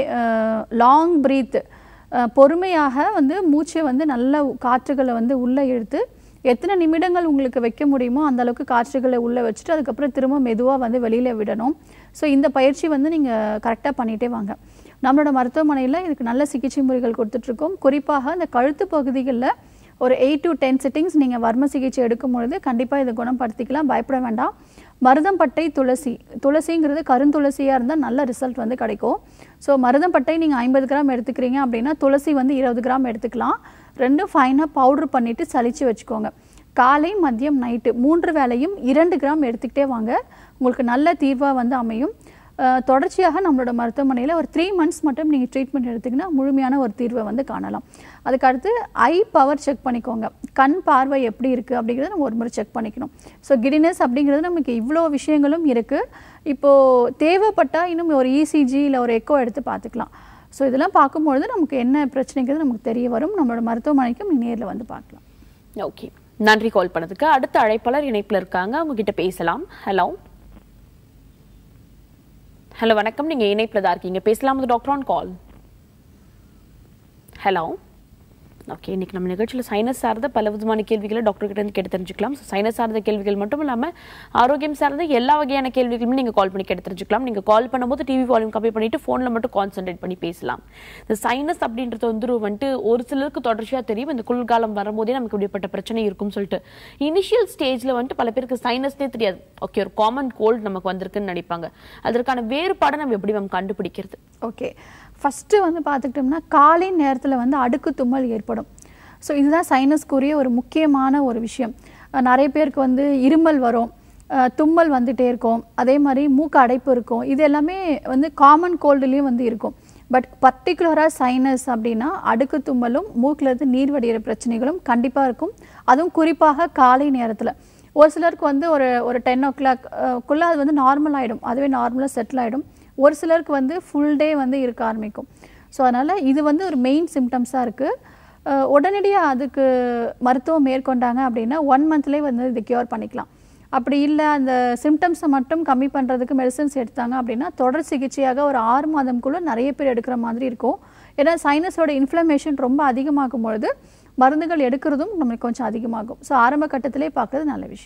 லாங் ப்ரீத் பொறுமையாக வந்து மூச்சை வந்து நல்ல காற்றுகளை வந்து உள்ளே இழுத்து எத்தனை நிமிடங்கள் உங்களுக்கு வைக்க முடியுமோ அந்த அளவுக்கு காற்றுகளை உள்ளே வச்சுட்டு அதுக்கப்புறம் திரும்ப மெதுவாக வந்து வெளியில் விடணும் ஸோ இந்த பயிற்சி வந்து நீங்கள் கரெக்டாக பண்ணிகிட்டே வாங்க நம்மளோட மருத்துவமனையில் இதுக்கு நல்ல சிகிச்சை முறைகள் கொடுத்துட்ருக்கோம் குறிப்பாக இந்த கழுத்து பகுதிகளில் ஒரு எயிட் டு டென் சிட்டிங்ஸ் நீங்கள் வர்ம சிகிச்சை எடுக்கும் பொழுது கண்டிப்பாக இதை குணப்படுத்திக்கலாம் பயப்பட வேண்டாம் மருதம்பட்டை துளசி துளசிங்கிறது கருந்துளசியாக இருந்தால் நல்ல ரிசல்ட் வந்து கிடைக்கும் ஸோ மருதம்பட்டை நீங்கள் ஐம்பது கிராம் எடுத்துக்கிறீங்க அப்படின்னா துளசி வந்து இருபது கிராம் எடுத்துக்கலாம் ரெண்டும் ஃபைனாக பவுட்ரு பண்ணிவிட்டு சலிச்சு வச்சுக்கோங்க காலை மதியம் நைட்டு மூன்று வேளையும் இரண்டு கிராம் எடுத்துக்கிட்டே வாங்க உங்களுக்கு நல்ல தீர்வாக வந்து அமையும் அஹ், தொடர்ச்சியாக நம்மளோட மருத்துவமனையில் ஒரு த்ரீ மந்த்ஸ் மட்டும் நீங்கள் ட்ரீட்மெண்ட் எடுத்திங்கன்னா முழுமையான ஒரு தீர்வை வந்து காணலாம் அதுக்கடுத்து ஐ பவர் செக் பண்ணிக்கோங்க கண் பார்வை எப்படி இருக்குது அப்படிங்கிறத நம்ம ஒரு முறை செக் பண்ணிக்கணும் ஸோ கிடினஸ் அப்படிங்கிறது நமக்கு இவ்வளோ விஷயங்களும் இருக்குது இப்போது தேவைப்பட்டால் இன்னும் ஒரு இசிஜி இல்லை ஒரு எக்கோ எடுத்து பார்த்துக்கலாம் ஸோ இதெல்லாம் பார்க்கும்பொழுது நமக்கு என்ன பிரச்சனைங்கிறது நமக்கு தெரிய வரும் நம்மளோட மருத்துவமனைக்கும் நீ நேரில் வந்து பார்க்கலாம் ஓகே நன்றி கால் பண்ணதுக்கு அடுத்த அழைப்பாளர் இணைப்புல இருக்காங்க அவங்க கிட்ட பேசலாம் ஹலோ ஹலோ வணக்கம் நீங்க இணைப்புல தான் இருக்கீங்க பேசலாம் doctor on call hello okay இன்னைக்கு நம்ம நிகழ்ச்சியில் சைனஸ் சார்ந்த பல விதமான கேள்விகளை டாக்டர் கிட்ட இருந்து கேட்டு தெரிஞ்சுக்கலாம் ஸோ சைனஸ் சார்ந்த கேள்விகள் மட்டும் இல்லாமல் ஆரோக்கியம் சார்ந்த எல்லா வகையான கேள்விகளுமே நீங்கள் கால் பண்ணி கேட்டு தெரிஞ்சுக்கலாம் நீங்கள் கால் பண்ணும்போது டிவி வால்யூம் கம்மி பண்ணிட்டு ஃபோனில் மட்டும் கான்சென்ட்ரேட் பண்ணி பேசலாம் இந்த சைனஸ் அப்படின்றது வந்து வந்துட்டு ஒரு சிலருக்கு தொடர்ச்சியாக தெரியும் இந்த குளிர்காலம் வரும்போதே நமக்கு இப்படிப்பட்ட பிரச்சனை இருக்கும்னு சொல்லிட்டு இனிஷியல் ஸ்டேஜில் வந்துட்டு பல பேருக்கு சைனஸ்னே தெரியாது ஓகே ஒரு காமன் கோல்டு நமக்கு வந்திருக்குன்னு நினைப்பாங்க அதற்கான வேறுபாடை நம்ம எப்படி மேம் கண்டுபிடிக்கிறது ஓகே ஃபஸ்ட்டு வந்து பார்த்துக்கிட்டோம்னா காலை நேரத்தில் வந்து அடுக்கு தும்மல் ஏற்படும் ஸோ இதுதான் சைனஸ்க்குரிய ஒரு முக்கியமான ஒரு விஷயம் அஹ் நிறைய பேருக்கு வந்து இருமல் வரும் அஹ் தும்மல் வந்துட்டே இருக்கும் அதே மாதிரி மூக்கு அடைப்பு இருக்கும் இது எல்லாமே வந்து காமன் கோல்டுலேயும் வந்து இருக்கும் பட் பர்டிகுலராக சைனஸ் அப்படின்னா அடுக்கு தும்மலும் மூக்குல இருந்து நீர் வடிகிற பிரச்சனைகளும் கண்டிப்பாக இருக்கும் அதுவும் குறிப்பாக காலை நேரத்தில் ஒரு சிலருக்கு வந்து ஒரு ஒரு டென் ஓ கிளாக் குள்ளே அது வந்து நார்மல் ஆகிடும் அதுவே நார்மலாக செட்டில் ஆகிடும் ஒரு சிலருக்கு வந்து ஃபுல் டே வந்து இருக்க ஆரம்பிக்கும் ஸோ அதனால் இது வந்து ஒரு மெயின் சிம்டம்ஸாக இருக்குது உடனடியாக அதுக்கு மருத்துவம் மேற்கொண்டாங்க அப்படின்னா ஒன் மந்த்லேயே வந்து இது க்யூர் பண்ணிக்கலாம் அப்படி இல்லை அந்த சிம்டம்ஸை மட்டும் கம்மி பண்ணுறதுக்கு மெடிசன்ஸ் எடுத்தாங்க அப்படின்னா தொடர் சிகிச்சையாக ஒரு ஆறு மாதம்குள்ளே நிறைய பேர் எடுக்கிற மாதிரி இருக்கும் ஏன்னா சைனஸோட இன்ஃப்ளமேஷன் ரொம்ப அதிகமாகும் பொழுது மருந்துகள் எடுக்கிறதும் நம்மளுக்கு கொஞ்சம் அதிகமாகும் ஸோ ஆரம்ப கட்டத்திலே பார்க்குறது நல்ல விஷயம்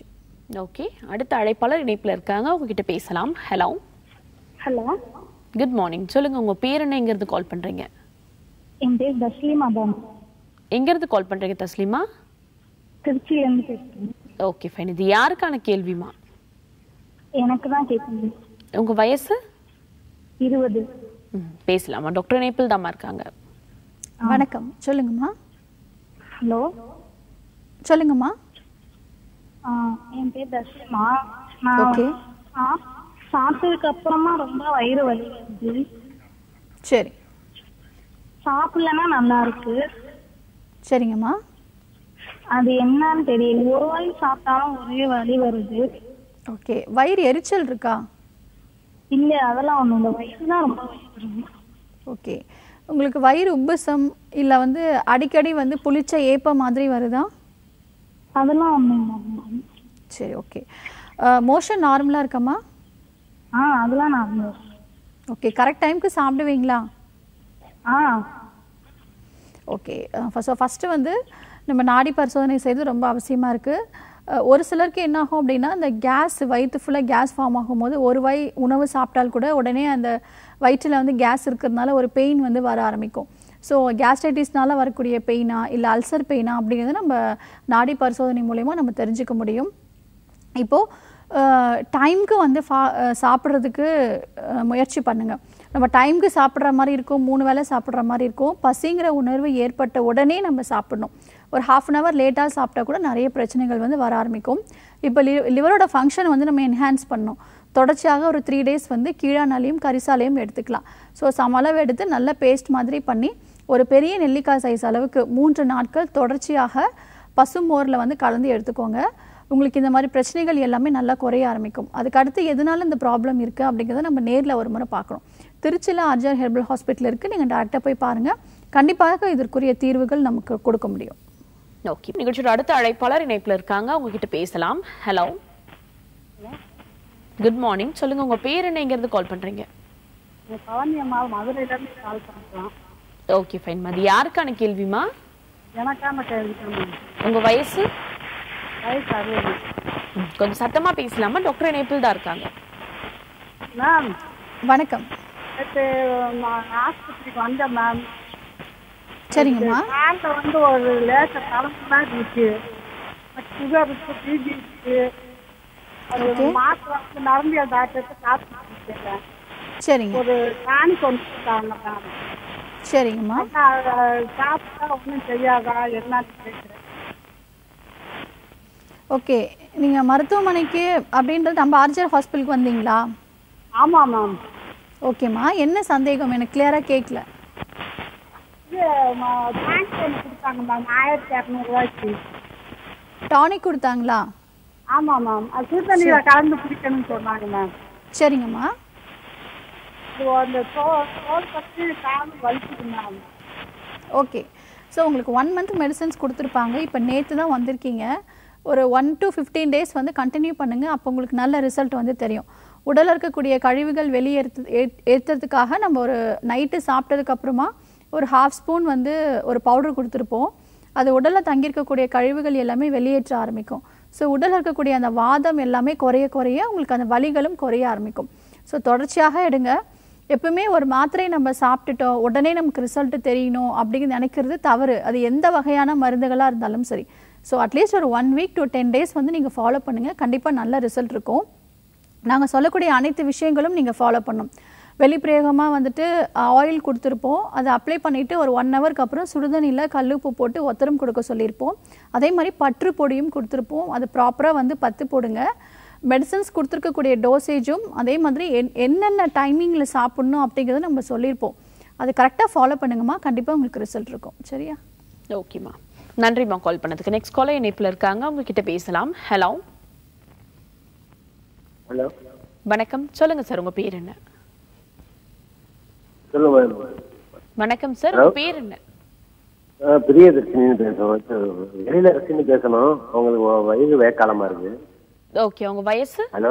ஓகே அடுத்த அழைப்பாளர் இணைப்புல இருக்காங்க உங்ககிட்ட பேசலாம் ஹலோ ஹலோ குட் மார்னிங் சொல்லுங்க உங்க பேர் என்ன எங்க இருந்து கால் பண்றீங்க என் பேர் தஸ்லீமா பாம் எங்க இருந்து கால் பண்றீங்க தஸ்லிமா திருச்சியிலேருந்து பேசுகிறேன் ஓகே ஃபைன் இது யாருக்கான கேள்விமா எனக்கு தான் கேட்கணும் உங்க வயசு இருபது ம், பேசலாமா டாக்டர் இணைப்பில் தாம்மா இருக்காங்க வணக்கம் சொல்லுங்கம்மா ஹலோ சொல்லுங்கம்மா ஆ, என் பேர் தஸ்லீமா நான் ஓகே ஆ, சாப்பிட்டதுக்கு அப்புறமா ரொம்ப வயிறு வலி வருது சரி சாப்பிடலன்னா நல்லா இருக்கு சரிங்கம்மா அது என்னன்னு தெரியல ஒரு வாய் சாப்பிட்டாலும் ஒரே வலி வருது ஓகே வயிறு எரிச்சல் இருக்கா இல்ல அதெல்லாம் ஒண்ணும் இல்லை வயிறு தான் ரொம்ப வலி வருது ஓகே உங்களுக்கு வயிறு உப்புசம் இல்லை வந்து அடிக்கடி வந்து புளிச்ச ஏப்பம் மாதிரி வருதா அதெல்லாம் ஒண்ணும் இல்லை மேம். சரி ஓகே மோஷன் நார்மலாக இருக்கம்மா ஆ அதெல்லாம் நான் ஓகே கரெக்ட் டைம்க்கு சாப்பிடுவீங்களா ஆ ஓகே ஸோ ஃபஸ்ட்டு வந்து நம்ம நாடி பரிசோதனை செய்வது ரொம்ப அவசியமாக இருக்குது ஒரு சிலருக்கு என்ன ஆகும் அப்படின்னா இந்த கேஸ் வயிற்று ஃபுல்லாக கேஸ் ஃபார்ம் ஆகும்போது ஒரு வாய் உணவு சாப்பிட்டால் கூட உடனே அந்த வயிற்றில் வந்து கேஸ் இருக்கிறதுனால ஒரு பெயின் வந்து வர ஆரம்பிக்கும் ஸோ கேஸ்ட்ரைட்டிஸ்னால வரக்கூடிய பெயினா இல்லை அல்சர் பெயினா அப்படிங்கிறத நம்ம நாடி பரிசோதனை மூலயமா நம்ம தெரிஞ்சுக்க முடியும் இப்போது டைம்க்கு வந்து ஃபா அஹ் சாப்பிட்றதுக்கு அஹ் முயற்சி பண்ணுங்கள் நம்ம டைம்க்கு சாப்பிட்ற மாதிரி இருக்கும் மூணு வேளை சாப்பிட்ற மாதிரி இருக்கும் பசிங்கிற உணர்வு ஏற்பட்ட உடனே நம்ம சாப்பிடணும் ஒரு ஹாஃப் அன் ஹவர் லேட்டாக சாப்பிட்டா கூட நிறைய பிரச்சனைகள் வந்து வர ஆரம்பிக்கும் இப்போ லி லிவரோட ஃபங்க்ஷன் வந்து நம்ம என்ஹான்ஸ் பண்ணணும் தொடர்ச்சியாக ஒரு த்ரீ டேஸ் வந்து கீழானாலையும் கரிசாலையும் எடுத்துக்கலாம் ஸோ சமளவு எடுத்து நல்ல பேஸ்ட் மாதிரி பண்ணி ஒரு பெரிய நெல்லிக்காய் சைஸ் அளவுக்கு மூன்று நாட்கள் தொடர்ச்சியாக பசுமோரில் வந்து கலந்து எடுத்துக்கோங்க உங்களுக்கு இந்த மாதிரி பிரச்சனைகள் எல்லாமே நல்லா குறைய ஆரம்பிக்கும் அதுக்கு அடுத்து எதனால இந்த ப்ராப்ளம் இருக்குது அப்படிங்கிறத நம்ம நேரில் ஒரு முறை பார்க்கணும் திருச்சியில் ஆர்ஜர் ஹெர்பல் ஹாஸ்பிட்டல் இருக்குது நீங்கள் டேரெக்டாக போய் பாருங்கள் கண்டிப்பாக இதற்குரிய தீர்வுகள் நமக்கு கொடுக்க முடியும் ஓகே நிகழ்ச்சியோட அடுத்த அழைப்பாளர் இணைப்புல இருக்காங்க அவங்க கிட்ட பேசலாம் ஹலோ குட் மார்னிங் சொல்லுங்க உங்க பேர் என்ன எங்க இருந்து கால் பண்றீங்க பழனி அம்மா மதுரையில இருந்து கால் பண்றோம் ஓகே ஃபைன் அது யாருக்கான கேள்விமா எனக்கான கேள்வி உங்க வயசு வயசு அறுபது ம், கொஞ்சம் சத்தமா பேசலாமா டாக்டர் இணைப்பில் தான் இருக்காங்க மேம் வணக்கம் நேற்று நான் ஆஸ்பத்திரிக்கு வந்தேன் மேம் சரிங்கம்மா ஹேண்ட்ல வந்து ஒரு லேச கலந்து மாதிரி இருக்கு சுகர் இருக்கு பிபி இருக்கு அது மாத்திரை வந்து நரம்பியல் டாக்டருக்கு காசு கேட்டேன் சரிங்க ஒரு டானிக் ஒன்று கொடுத்தாங்க மேம் சரிங்கம்மா ஆனா, அதை சாப்பிட்டா ஒன்றும் செய்யாதா என்னன்னு கேட்குறேன் ஓகே நீங்கள் மருத்துவமனைக்கு அப்படின்றது நம்ம ஆர்ஜர் ஹாஸ்பிட்டலுக்கு வந்தீங்களா ஆமா மேம் ஓகேம்மா என்ன சந்தேகம் எனக்கு கிளியராக கேட்கல இது டானிக் ஒன்று கொடுத்தாங்க மேம் ஆயிரத்தி இரநூறுவாய்க்கு டானிக் கொடுத்தாங்களா ஆமா மேம் அது சுடுதண்ணியில கலந்து குடிக்கணும்னு சொன்னாங்க மேம் சரிங்கம்மா இது அந்த தோல் தோல் பற்றி கால் வலிக்குது மேம் ஓகே ஸோ உங்களுக்கு ஒன் மந்த் மெடிசன்ஸ் கொடுத்துருப்பாங்க இப்போ நேற்று தான் வந்திருக்கீங்க ஒரு ஒன் to ஃபிஃப்டீன் டேஸ் வந்து கண்டினியூ பண்ணுங்கள் அப்போ உங்களுக்கு நல்ல ரிசல்ட் வந்து தெரியும் உடலில் இருக்கக்கூடிய கழிவுகள் வெளியேற்று ஏத்- ஏற்றுறதுக்காக நம்ம ஒரு நைட்டு சாப்பிட்டதுக்கு அப்புறமா ஒரு ஹாஃப் ஸ்பூன் வந்து ஒரு பவுடர் கொடுத்துருப்போம் அது உடலில் தங்கியிருக்கக்கூடிய கழிவுகள் எல்லாமே வெளியேற்ற ஆரம்பிக்கும் ஸோ உடலில் இருக்கக்கூடிய அந்த வாதம் எல்லாமே குறைய குறைய உங்களுக்கு அந்த வலிகளும் குறைய ஆரம்பிக்கும் ஸோ தொடர்ச்சியாக எடுங்க எப்பவுமே ஒரு மாத்திரையை நம்ம சாப்பிட்டுட்டோம் உடனே நமக்கு ரிசல்ட் தெரியணும் அப்படின்னு நினைக்கிறது தவறு அது எந்த வகையான மருந்துகளாக இருந்தாலும் சரி ஸோ அட்லீஸ்ட் ஒரு one week to ten days வந்து நீங்கள் ஃபாலோ பண்ணுங்கள் கண்டிப்பாக நல்ல ரிசல்ட் இருக்கும் நாங்கள் சொல்லக்கூடிய அனைத்து விஷயங்களும் நீங்கள் ஃபாலோ பண்ணணும் வெளிப்பிரயோகமாக வந்துட்டு ஆயில் கொடுத்துருப்போம் அதை அப்ளை பண்ணிவிட்டு ஒரு ஒன் ஹவருக்கு அப்புறம் சுடுதண்ணியில் கல்லுப்பு போட்டு ஒத்தரம் கொடுக்க சொல்லியிருப்போம் அதே மாதிரி பற்று பொடியும் கொடுத்துருப்போம் அது ப்ராப்பராக வந்து பத்து போடுங்க மெடிசன்ஸ் கொடுத்துருக்கக்கூடிய டோசேஜும் அதே மாதிரி என் என்னென்ன டைமிங்கில் சாப்பிட்ணும் அப்படிங்கிறத நம்ம சொல்லியிருப்போம் அது கரெக்டாக ஃபாலோ பண்ணுங்கம்மா கண்டிப்பாக உங்களுக்கு ரிசல்ட் இருக்கும் சரியா ஓகேம்மா நன்றிம்மா கால் பண்ணதுக்கு நெக்ஸ்ட் காலர் இணைப்புல இருக்காங்க அவங்க கிட்ட பேசலாம் ஹலோ ஹலோ வணக்கம் சொல்லுங்க சார் உங்க பேர் என்ன சொல்லுங்க மேடம் வணக்கம் சார் உங்க பேர் என்ன ஆ, பிரியதர்ஷினின்னு பேசுறோம் வெளியில ரசின்னு பேசணும் அவங்களுக்கு வ- வயது வேக்காலமா இருக்கு ஓகே உங்க வயசு ஹலோ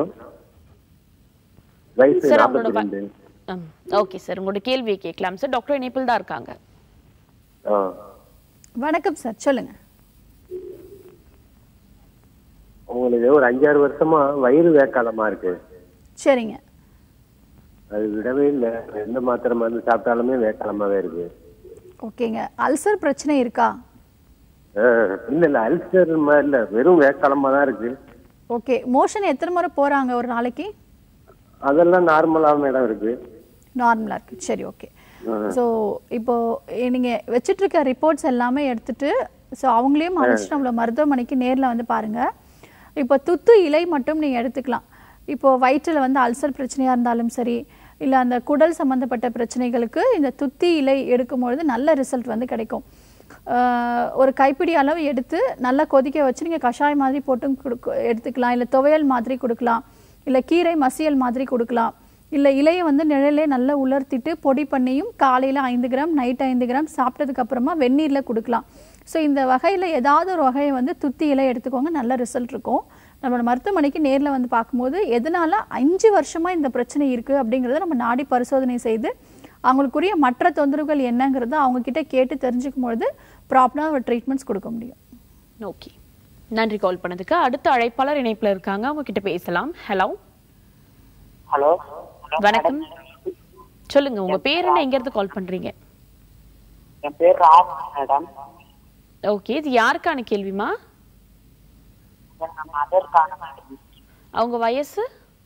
வயசு சார் நாற்பத்தி அவங்களோட ரெண்டு ஓகே சார் உங்களோட கேள்வியை கேட்கலாம் சார் டாக்டர் இணைப்பில் தான் இருக்காங்க ஆ வணக்கம் சார் சொல்லுங்கள் உங்க அவங்களுக்கு ஒரு அஞ்சாறு வருஷமா வயிறு வேக்காலமா இருக்கு சரிங்க அது விடவே இல்லை எந்த மாத்திரை மருந்து சாப்பிட்டாலுமே வேக்காலமாவே இருக்கு ஓகேங்க அல்சர் பிரச்சனை இருக்கா ஆஹ் இல்ல இல்ல அல்சர் மாதிரி இல்ல வெறும் வேக்காலமா தான் இருக்கு ஓகே மோஷன் எத்தனை முறை போறாங்க ஒரு நாளைக்கு அதெல்லாம் நார்மலா மேடம் இருக்கு நார்மலாக இருக்கு சரி ஓகே ஸோ இப்போ எ- நீங்க வச்சிட்டு இருக்க ரிப்போர்ட்ஸ் எல்லாமே எடுத்துட்டு ஸோ அவங்களையும் அழைச்சிட்டு நம்மள மருத்துவமனைக்கு நேர்ல வந்து பாருங்க இப்போ துத்து இலை மட்டும் நீங்க எடுத்துக்கலாம் இப்போ வயிற்றில் வந்து அல்சர் பிரச்சனையா இருந்தாலும் சரி இல்ல அந்த குடல் சம்பந்தப்பட்ட பிரச்சனைகளுக்கு இந்த துத்தி இலை எடுக்கும்பொழுது நல்ல ரிசல்ட் வந்து கிடைக்கும் ஆஹ் ஒரு கைப்பிடி அளவு எடுத்து நல்லா கொதிக்க வச்சு நீங்கள் கஷாயம் மாதிரி போட்டும் கொடுக்க எடுத்துக்கலாம் இல்லை துவையல் மாதிரி கொடுக்கலாம் இல்லை கீரை மசியல் மாதிரி கொடுக்கலாம் இல்லை இலையை வந்து நிழலே நல்லா உலர்த்திட்டு பொடி பண்ணியும் காலையில் ஐந்து கிராம் நைட் ஐந்து கிராம் சாப்பிட்டதுக்கு அப்புறமா வெந்நீரில் கொடுக்கலாம் ஸோ இந்த வகையில் ஏதாவது ஒரு வகையை வந்து துத்தி இலை எடுத்துக்கோங்க நல்ல ரிசல்ட் இருக்கும் நம்மளோட மருத்துவமனைக்கு நேரில் வந்து பார்க்கும்போது எதனால அஞ்சு வருஷமா இந்த பிரச்சனை இருக்குது அப்படிங்கிறத நம்ம நாடி பரிசோதனை செய்து அவங்களுக்குரிய மற்ற தொந்தரவுகள் என்னங்கிறத அவங்க கிட்ட கேட்டு தெரிஞ்சுக்கும் பொழுது ப்ராப்பராக ஒரு ட்ரீட்மெண்ட்ஸ் கொடுக்க முடியும் ஓகே நன்றி கால் பண்ணதுக்கு அடுத்த அழைப்பாளர் இணைப்புல இருக்காங்க அவங்க கிட்ட பேசலாம் ஹலோ ஹலோ வணக்கம் சொல்லுங்க உங்க பேர் என்ன எங்க இருந்து கால் பண்றீங்க என் பேர் ராம் மேடம் ஓகே இது யாருக்கான கேள்விமா எங்க மதருக்கான மேடம் அவங்க வயசு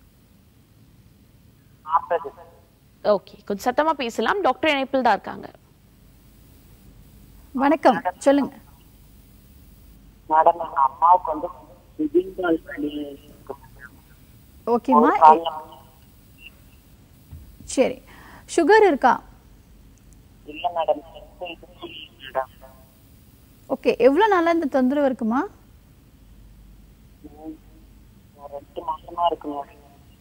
நாற்பது ஓகே கொஞ்சம் சத்தமா பேசலாம் டாக்டர் இணைப்பில் தான் இருக்காங்க வணக்கம் சொல்லுங்க மேடம் எங்க அம்மாவுக்கு வந்து முதுங்கால் வலி இருக்கு மேடம். ஓகேம்மா ஒரு கால்ல சரி சுகர் இருக்கா இல்ல மேடம் எந்த இதுவும் இல்ல மேடம் ஓகே எவ்வளோ நாளாக இந்த தொந்தரவு இருக்குமா ஒரு ரெண்டு மாசமா இருக்கு மேடம்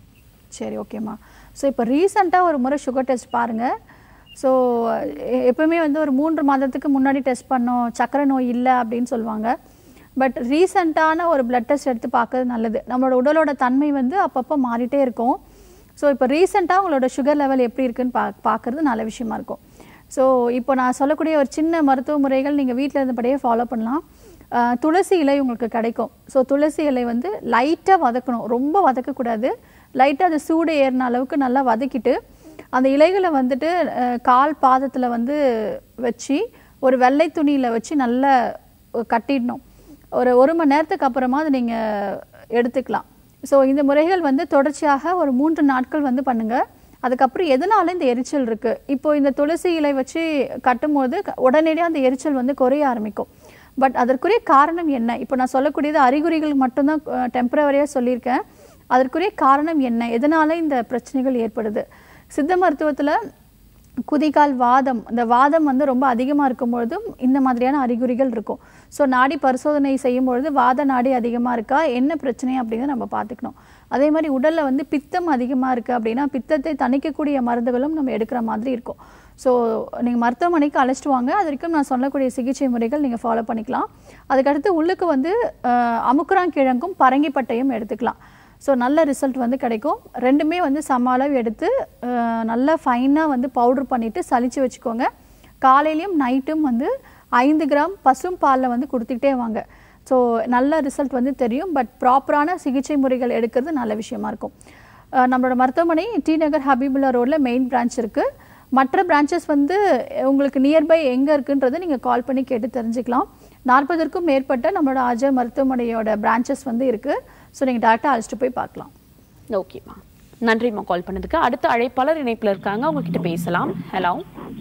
சரி ஓகேம்மா ஸோ இப்போ ரீசெண்டாக ஒரு முறை சுகர் டெஸ்ட் பாருங்கள் ஸோ எப்பவுமே வந்து ஒரு மூன்று மாதத்துக்கு முன்னாடி டெஸ்ட் பண்ணோம் சக்கரை நோய் இல்லை அப்படின்னு சொல்லுவாங்க பட் ரீசெண்டான ஒரு பிளட் டெஸ்ட் எடுத்து பார்க்கறது நல்லது நம்மளோட உடலோட தன்மை வந்து அப்பப்போ மாறிட்டே இருக்கும் ஸோ இப்போ ரீசெண்டாக உங்களோட சுகர் லெவல் எப்படி இருக்குன்னு பா பார்க்கறது நல்ல விஷயமா இருக்கும் ஸோ இப்போ நான் சொல்லக்கூடிய ஒரு சின்ன மருத்துவ முறைகள் நீங்கள் வீட்டில் இருந்தபடியே ஃபாலோ பண்ணலாம் ஆஹ் துளசி இலை உங்களுக்கு கிடைக்கும் ஸோ துளசி இலை வந்து லைட்டாக வதக்கணும் ரொம்ப வதக்கக்கூடாது லைட்டாக அது சூடு ஏறின அளவுக்கு நல்லா வதக்கிட்டு அந்த இலைகளை வந்துட்டு ஆஹ் கால் பாதத்தில் வந்து வச்சு ஒரு வெள்ளை துணியில் வச்சு நல்லா கட்டிடணும் ஒரு ஒரு மணி நேரத்துக்கு அப்புறமா அதை நீங்கள் எடுத்துக்கலாம் ஸோ இந்த முறைகள் வந்து தொடர்ச்சியாக ஒரு மூன்று நாட்கள் வந்து பண்ணுங்க அதுக்கப்புறம் எதனால இந்த எரிச்சல் இருக்கு இப்போ இந்த துளசி இலை வச்சு கட்டும்போது க- உடனடியாக அந்த எரிச்சல் வந்து குறைய ஆரம்பிக்கும் பட் அதற்குரிய காரணம் என்ன இப்போ நான் சொல்லக்கூடியது அறிகுறிகள் மட்டும்தான் டெம்பரவரியாக சொல்லியிருக்கேன் அதற்குரிய காரணம் என்ன எதனால இந்த பிரச்சனைகள் ஏற்படுது சித்த மருத்துவத்தில் குதிகால் வாதம் இந்த வாதம் வந்து ரொம்ப அதிகமாக இருக்கும் பொழுதும் இந்த மாதிரியான அறிகுறிகள் இருக்கும் ஸோ நாடி பரிசோதனை செய்யும் பொழுது வாத நாடி அதிகமாக இருக்கா என்ன பிரச்சனை அப்படிங்கிறத நம்ம பார்த்துக்கணும் அதே மாதிரி உடலில் வந்து பித்தம் அதிகமாக இருக்குது அப்படின்னா பித்தத்தை தணிக்கக்கூடிய மருந்துகளும் நம்ம எடுக்கிற மாதிரி இருக்கும் ஸோ நீங்கள் மருத்துவமனைக்கு அழைச்சிட்டு வாங்க அது வரைக்கும் நான் சொல்லக்கூடிய சிகிச்சை முறைகள் நீங்கள் ஃபாலோ பண்ணிக்கலாம் அதுக்கடுத்து உள்ளுக்கு வந்து அஹ், அமுக்குராங்கிழங்கும் பரங்கிப்பட்டையும் எடுத்துக்கலாம் ஸோ நல்ல ரிசல்ட் வந்து கிடைக்கும் ரெண்டுமே வந்து சம அளவு எடுத்து அஹ், நல்லா ஃபைனாக வந்து பவுடர் பண்ணிவிட்டு சலிச்சு வச்சுக்கோங்க காலையிலையும் நைட்டும் வந்து ஐந்து கிராம் பசும் பாலில் வந்து கொடுத்துக்கிட்டே வாங்க ஸோ நல்ல ரிசல்ட் வந்து தெரியும் பட் ப்ராப்பரான சிகிச்சை முறைகள் எடுக்கிறது நல்ல விஷயமா இருக்கும் அஹ், நம்மளோட மருத்துவமனை டி நகர் ஹபீபுல்லா ரோடில் மெயின் பிரான்ச் இருக்குது மற்ற பிரான்ச்சஸ் வந்து உங்களுக்கு நியர்பை எங்கே இருக்குன்றதை நீங்கள் கால் பண்ணி கேட்டு தெரிஞ்சுக்கலாம் நாற்பதற்கும் மேற்பட்ட நம்மளோட அஜய் மருத்துவமனையோட பிரான்ச்சஸ் வந்து இருக்குது ஸோ நீங்கள் டேரெக்டாக அழைச்சிட்டு போய் பார்க்கலாம் ஓகேம்மா நன்றிம்மா கால் பண்ணதுக்கு அடுத்த அழைப்பாளர் இணைப்புல இருக்காங்க அவங்க கிட்ட பேசலாம் ஹலோ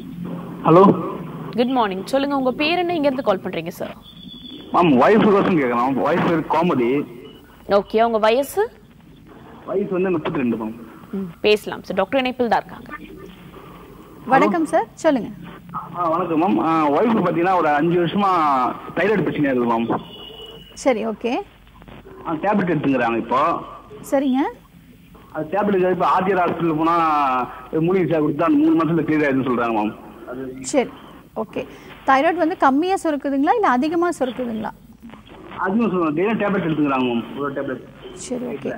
ஹலோ குட் மார்னிங் சொல்லுங்க உங்க பேர் என்ன எங்க இருந்து கால் பண்றீங்க சார் மேம் ஒய்ஃபு கோசம் கேட்குறோம் ஒய்ஃப் பேர் கோமதி ஓகே உங்க வயசு வயசு வந்து முப்பத்தி ரெண்டு மேம் ம், பேசலாம் சார் டாக்டர் இணைப்பில் தான் இருக்காங்க வணக்கம் சார் சொல்லுங்கள் ஆ வணக்கம் மேம் ஒய்ஃபு பார்த்தீங்கன்னா ஒரு அஞ்சு வருஷமா தைராய்டு பிரச்சனையா இருக்குது மேம் சரி ஓகே டேப்லெட் எடுத்துங்கிறாங்க இப்போ சரிங்க அது டேப்லெட் இப்போ ஆர்டிஆர் ஹாஸ்பிட்டல் போனால் மூலிகை சார் கொடுத்தா அந்த மூணு மாதத்தில் கிளியர் ஆயிடுன்னு சொல்கிறாங்க மேம் சரி ஓகே தைராய்டு வந்து கம்மியாக சுருக்குதுங்களா இல்லை அதிகமாக சுருக்குதுங்களா அதுவும் சொல்லுவாங்க டெய்லியும் டேப்லெட் எடுத்துக்கிறாங்க மேம் ஒரு டேப்லெட் சரி ஓகே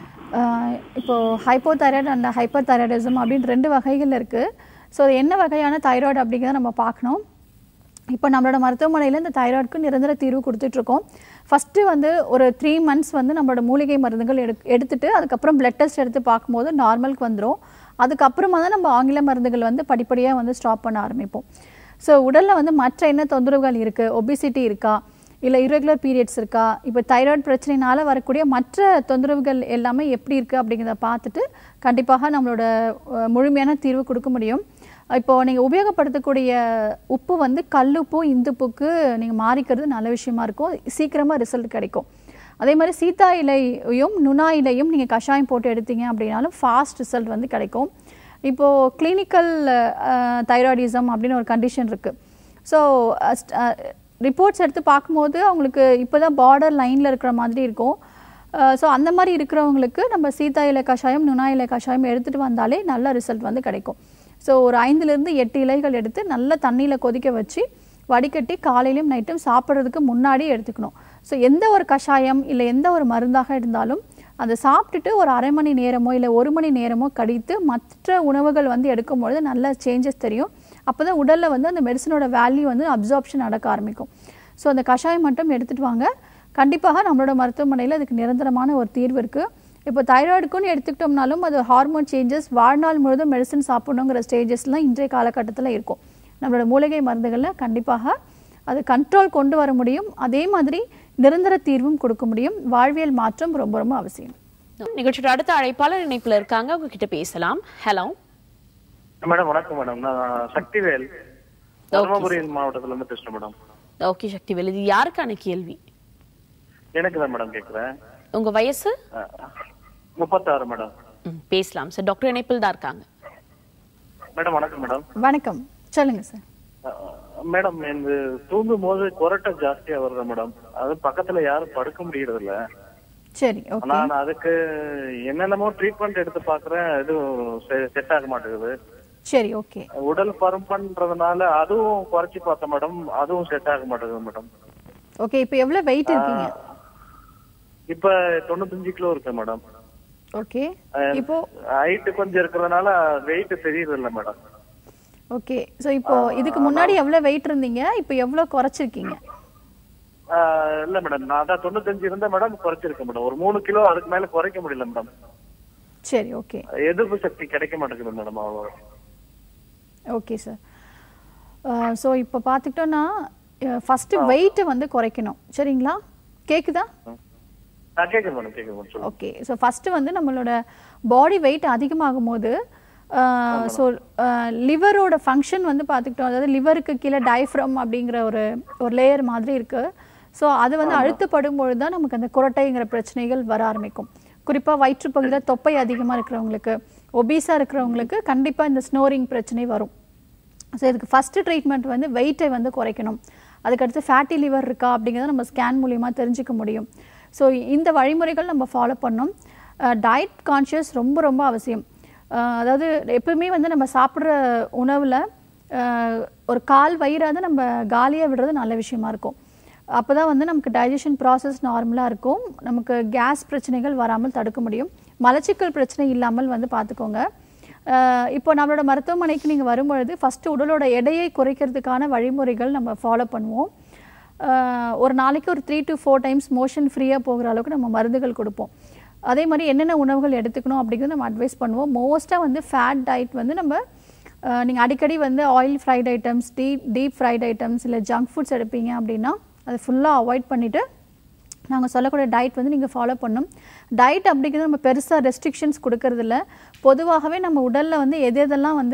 இப்போ hypothyroid and hyperthyroidism அப்படின்னு ரெண்டு வகைகள் இருக்குது ஸோ என்ன வகையான தைராய்டு அப்படிங்கிறத நம்ம பார்க்கணும் இப்போ நம்மளோட மருத்துவமனையில் இந்த தைராய்டுக்கு நிரந்தர தீர்வு கொடுத்துட்ருக்கோம் ஃபஸ்ட்டு வந்து ஒரு த்ரீ மந்த்ஸ் வந்து நம்மளோட மூலிகை மருந்துகள் எடு எடுத்துட்டு அதுக்கப்புறம் பிளட் டெஸ்ட் எடுத்து பார்க்கும்போது நார்மலுக்கு வந்துடும் அதுக்கப்புறமா தான் நம்ம ஆங்கில மருந்துகள் வந்து படிப்படியாக வந்து ஸ்டாப் பண்ண ஆரம்பிப்போம் ஸோ உடலில் வந்து மற்ற என்ன தொந்தரவுகள் இருக்குது ஒபிசிட்டி இருக்கா இல்லை irregular பீரியட்ஸ் இருக்கா இப்போ தைராய்டு பிரச்சனைனால வரக்கூடிய மற்ற தொந்தரவுகள் எல்லாமே எப்படி இருக்குது அப்படிங்கிறத பார்த்துட்டு கண்டிப்பாக நம்மளோட அஹ், முழுமையான தீர்வு கொடுக்க முடியும் இப்போ நீங்கள் உபயோகப்படுத்தக்கூடிய உப்பு வந்து கல்லுப்பு இந்துப்புக்கு நீங்கள் மாறிக்கிறது நல்ல விஷயமா இருக்கும் சீக்கிரமாக ரிசல்ட் கிடைக்கும் அதே மாதிரி சீத்தா இலையும் நுணா இலையும் நீங்கள் கஷாயம் போட்டு எடுத்தீங்க அப்படின்னாலும் ஃபாஸ்ட் ரிசல்ட் வந்து கிடைக்கும் இப்போது கிளினிக்கல் தைராய்டிசம் அப்படின்னு ஒரு கண்டிஷன் இருக்குது ஸோ ரிப்போர்ட்ஸ் எடுத்து பார்க்கும்போது அவங்களுக்கு இப்போ தான் பார்டர் லைனில் இருக்கிற மாதிரி இருக்கும் ஸோ அந்த மாதிரி இருக்கிறவங்களுக்கு நம்ம சீதா இலை கஷாயம் நுணா இலை கஷாயம் எடுத்துகிட்டு வந்தாலே நல்ல ரிசல்ட் வந்து கிடைக்கும் ஸோ ஒரு ஐந்துலேருந்து எட்டு இலைகள் எடுத்து நல்ல தண்ணியில் கொதிக்க வச்சு வடிகட்டி காலையிலும் நைட்டும் சாப்பிட்றதுக்கு முன்னாடி எடுத்துக்கணும் ஸோ எந்த ஒரு கஷாயம் இல்லை எந்த ஒரு மருந்தாக இருந்தாலும் அதை சாப்பிட்டுட்டு ஒரு அரை மணி நேரமோ இல்லை ஒரு மணி நேரமோ கழித்து மற்ற உணவுகள் வந்து எடுக்கும்பொழுது நல்ல சேஞ்சஸ் தெரியும் அப்போ தான் உடலில் வந்து அந்த மெடிசனோட வேல்யூ வந்து அப்சார்ப்ஷன் நடக்க ஆரம்பிக்கும் ஸோ அந்த கஷாயம் மட்டும் எடுத்துகிட்டு வாங்க கண்டிப்பாக நம்மளோட மருத்துவமனையில் அதுக்கு நிரந்தரமான ஒரு தீர்வு இருக்குது இப்போ தைராய்டுக்குன்னு எடுத்துக்கிட்டோம்னாலும் அது ஹார்மோன் சேஞ்சஸ் வாழ்நாள் முழுதும் மெடிசன் சாப்பிடணுங்கிற ஸ்டேஜஸ்லாம் இன்றைய காலகட்டத்தில் இருக்கும் நம்மளோட மூலிகை மருந்துகளில் கண்டிப்பாக அது கண்ட்ரோல் கொண்டு வர முடியும் அதே மாதிரி நிரந்தர தீர்வும் கொடுக்க முடியும் வாழ்வியல் மாற்றம் ரொம்ப ரொம்ப அவசியம் நிகழ்ச்சியோட அடுத்த அழைப்பாளர் இணைப்புல இருக்காங்க உங்ககிட்ட பேசலாம் ஹலோ மேடம் வணக்கம் மேடம் நான் சக்திவேல் தருமபுரி மாவட்டத்துல இருந்து பேசுறேன் மேடம் ஓகே சக்திவேல் இது யாருக்கான கேள்வி எனக்கு தான் மேடம் கேக்குறேன் உங்க வயசு முப்பத்தாறு மேடம் ம், பேசலாம் சார் டாக்டர் இணைப்பில் தான் இருக்காங்க மேடம் வணக்கம் மேடம் வணக்கம் சொல்லுங்கள் சார் மேடம் எனக்கு தூங்கும் போது கொரட்டை ஜாஸ்தியா வருது மேடம் அது பக்கத்துல யாரும் படுக்க முடியறது இல்ல சரி ஓகே நான் அதுக்கு என்னென்னமோ ட்ரீட்மெண்ட் எடுத்து பாக்குறேன் எதுவும் செட் ஆக மாட்டேங்குது சரி ஓகே உடல் பருமன்றதுனால அதுவும் குறைச்சி பார்த்தேன் மேடம் அதுவும் செட் ஆக மாட்டேங்குது மேடம் ஓகே இப்போ எவ்வளோ வெயிட் இருக்கீங்க இப்ப தொண்ணூத்தஞ்சு கிலோ இருக்கேன் மேடம் ஓகே இப்போ ஹைட் கொஞ்சம் இருக்கிறதுனால வெயிட் தெரியுது இல்ல மேடம் ஓகே ஸோ இப்போ இதுக்கு முன்னாடி எவ்வளோ வெயிட் இருந்தீங்க இப்போ எவ்வளோ குறைச்சிருக்கீங்க ஆஹ் இல்ல மேடம் நான் அதான் தொண்ணூத்தஞ்சு இருந்தேன் மேடம் குறைச்சிருக்கேன் மேடம் ஒரு மூணு கிலோ அதுக்கு மேல குறைக்க முடியல மேடம் சரி ஓகே எதிர்ப்பு சக்தி கிடைக்க மாட்டேங்குது மேடம் அவ்வளோ ஓகே சார் ஸோ இப்போ பார்த்துக்கிட்டோன்னா ஃபஸ்ட்டு வெயிட்டை வந்து குறைக்கணும் சரிங்களா கேக்குதா நான் கேட்குறேன் மேடம் கேட்குறேன் மேடம் சொல்லுங்க ஓகே ஸோ ஃபஸ்ட்டு வந்து நம்மளோட பாடி வெயிட் அதிகமாகும் போது ஸோ லிவரோட ஃபங்க்ஷன் வந்து பார்த்துக்கிட்டோம் அதாவது லிவருக்கு கீழே டயஃப்ரம் அப்படிங்கிற ஒரு ஒரு லேயர் மாதிரி இருக்குது ஸோ அது வந்து அழுத்தப்படும் பொழுது தான் நமக்கு அந்த குரட்டைங்கிற பிரச்சனைகள் வர ஆரம்பிக்கும் குறிப்பாக வயிற்றுப்பகுதியில் தொப்பை அதிகமாக இருக்கிறவங்களுக்கு ஒபீஸாக இருக்கிறவங்களுக்கு கண்டிப்பாக இந்த ஸ்னோரிங் பிரச்சனை வரும் ஸோ இதுக்கு ஃபஸ்ட்டு ட்ரீட்மெண்ட் வந்து வெயிட்டை வந்து குறைக்கணும் அதுக்கடுத்து ஃபேட்டி லிவர் இருக்கா அப்படிங்கிறத நம்ம ஸ்கேன் மூலியமா தெரிஞ்சுக்க முடியும் ஸோ இந்த வழிமுறைகள் நம்ம ஃபாலோ பண்ணோம் டயட் கான்ஷியஸ் ரொம்ப ரொம்ப அவசியம் அஹ் அதாவது எப்பவுமே வந்து நம்ம சாப்பிட்ற உணவில் ஒரு கால் வயிறாவது நம்ம காலியாக விடுறது நல்ல விஷயமா இருக்கும் அப்போ தான் வந்து நமக்கு டைஜஷன் ப்ராசஸ் நார்மலாக இருக்கும் நமக்கு கேஸ் பிரச்சனைகள் வராமல் தடுக்க முடியும் மலச்சிக்கல் பிரச்சனை இல்லாமல் வந்து பார்த்துக்கோங்க அஹ் இப்போ நம்மளோட மருத்துவமனைக்கு நீங்கள் வரும்பொழுது ஃபஸ்ட்டு உடலோட எடையை குறைக்கிறதுக்கான வழிமுறைகள் நம்ம ஃபாலோ பண்ணுவோம் அஹ் ஒரு நாளைக்கு ஒரு three to four times motion ஃப்ரீயாக போகிற அளவுக்கு நம்ம மருந்துகள் கொடுப்போம் அதே மாதிரி என்னென்ன உணவுகள் எடுத்துக்கணும் அப்படிங்கிறத நம்ம அட்வைஸ் பண்ணுவோம் மோஸ்ட்டாக வந்து ஃபேட் டயட் வந்து நம்ம நீங்கள் அடிக்கடி வந்து oil fried items deep deep fried items இல்லை ஜங்க் ஃபுட்ஸ் எடுப்பீங்க அப்படின்னா அதை ஃபுல்லாக அவாய்ட் பண்ணிவிட்டு நாங்கள் சொல்லக்கூடிய டயட் வந்து நீங்கள் ஃபாலோ பண்ணணும் டயட் அப்படிங்கிறது நம்ம பெருசாக ரெஸ்ட்ரிக்ஷன்ஸ் கொடுக்கறதில்ல பொதுவாகவே நம்ம உடலில் வந்து எது எதெல்லாம் வந்து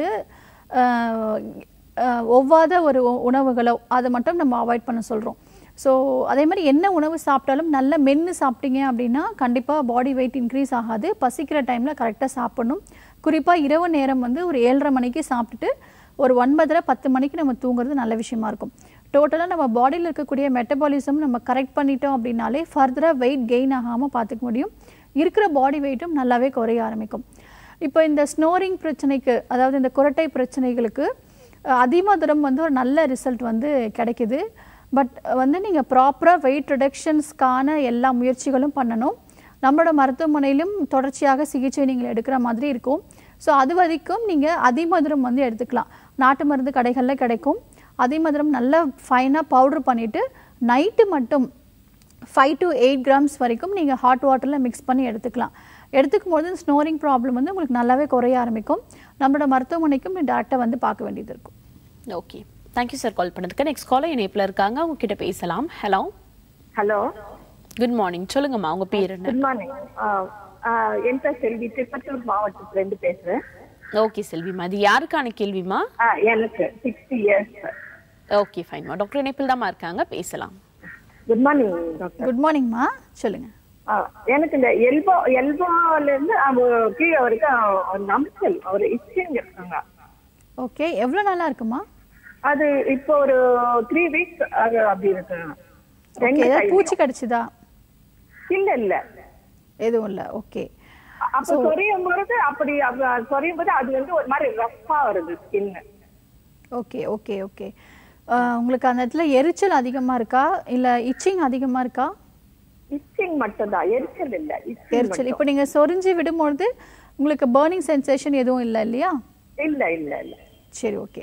ஆஹ், ஆஹ், ஒவ்வாத ஒரு உ- உணவுகளோ அதை மட்டும் நம்ம அவாய்ட் பண்ண சொல்கிறோம் ஸோ அதே மாதிரி என்ன உணவு சாப்பிட்டாலும் நல்ல மென்று சாப்பிட்டீங்க அப்படின்னா கண்டிப்பாக பாடி வெயிட் இன்க்ரீஸ் ஆகாது பசிக்கிற டைமில் கரெக்டாக சாப்பிடணும் குறிப்பாக இரவு நேரம் வந்து ஒரு ஏழரை மணிக்கு சாப்பிட்டுட்டு ஒரு ஒன்பதரை பத்து மணிக்கு நம்ம தூங்குறது நல்ல விஷயமா இருக்கும் டோட்டலாக நம்ம பாடியில் இருக்கக்கூடிய மெட்டபாலிசம் நம்ம கரெக்ட் பண்ணிட்டோம் அப்படின்னாலே ஃபர்தராக வெயிட் கெயின் ஆகாமல் பார்த்துக்க முடியும் இருக்கிற பாடி வெயிட்டும் நல்லாவே குறைய ஆரம்பிக்கும் இப்போ இந்த ஸ்னோரிங் பிரச்சனைக்கு அதாவது இந்த குரட்டை பிரச்சனைகளுக்கு அஹ், அதிமதுரம் வந்து ஒரு நல்ல ரிசல்ட் வந்து கிடைக்குது பட் வந்து நீங்கள் ப்ராப்பராக வெயிட் ரிடக்ஷன்ஸ்க்கான எல்லா முயற்சிகளும் பண்ணணும் நம்மளோட மருத்துவமனையிலும் தொடர்ச்சியாக சிகிச்சை நீங்கள் எடுக்கிற மாதிரி இருக்கும் ஸோ அது வரைக்கும் நீங்கள் அதிமதுரம் வந்து எடுத்துக்கலாம் நாட்டு மருந்து கடைகளில் கிடைக்கும் அதே மாதிரி நல்லா ஃபைனாக பவுடர் பண்ணிவிட்டு நைட்டு மட்டும் ஃபைவ் டு எயிட் கிராம்ஸ் வரைக்கும் நீங்கள் ஹாட் வாட்டரில் மிக்ஸ் பண்ணி எடுத்துக்கலாம் எடுத்துக்கும் போது ஸ்னோரிங் ப்ராப்ளம் வந்து உங்களுக்கு நல்லாவே குறைய ஆரம்பிக்கும் நம்மளோட மருத்துவமனைக்கும் நீங்கள் டேரெக்டாக வந்து பார்க்க வேண்டியது இருக்கும் ஓகே தேங்க்யூ சார் கால் பண்ணதுக்கு நெக்ஸ்ட் காலர் இணைப்பில் இருக்காங்க அவங்க கிட்ட பேசலாம் ஹலோ ஹலோ குட் மார்னிங் சொல்லுங்கம்மா உங்க பேர் என்ன குட் மார்னிங் என் பேர் செல்வி திருப்பத்தூர் மாவட்டத்துல இருந்து பேசுறேன் ஓகே செல்விமா இது யாருக்கான கேள்விமா ஆ, எனக்கு சிக்ஸ்டி இயர்ஸ் ஓகே ஃபைன்மா டாக்டர் இணைப்பில் தாம்மா இருக்காங்க பேசலாம் குட் மார்னிங் டாக்டர் குட் மார்னிங்மா சொல்லுங்கள் ஆ, எனக்கு இந்த எல்போ எல்போல இருந்து அவங்க கீழே வரைக்கும் நம்பிச்சல் ஒரு இச்சிங் இருக்காங்க ஓகே எவ்வளோ நல்லா இருக்குமா அது இப்போ ஒரு த்ரீ வீக்ஸ் அப்படி இருக்கு ஓகே ரெண்டு ஏதாவது கையிலயும். பூச்சி கடிச்சுதா இல்ல இல்ல எதுவும் இல்லை ஓகே அப்ப சொரியும் போது அப்படி அப்ப சொரியும் போது அது வந்து ஒரு மாதிரி ரஃப்பா வருது ஸ்கின் ஓகே ஓகே ஓகே உங்களுக்கு அந்த இடத்துல எரிச்சல் அதிகமாக இருக்கா இல்லை இச்சிங் அதிகமாக இருக்கா இச்சிங் மட்டும் தான் எரிச்சல் இல்ல itching எரிச்சல் மட்டும். இப்போ நீங்கள் சொரிஞ்சு விடும்பொழுது உங்களுக்கு பேர்னிங் சென்சேஷன் எதுவும் இல்லை இல்லையா இல்ல இல்ல இல்ல சரி ஓகே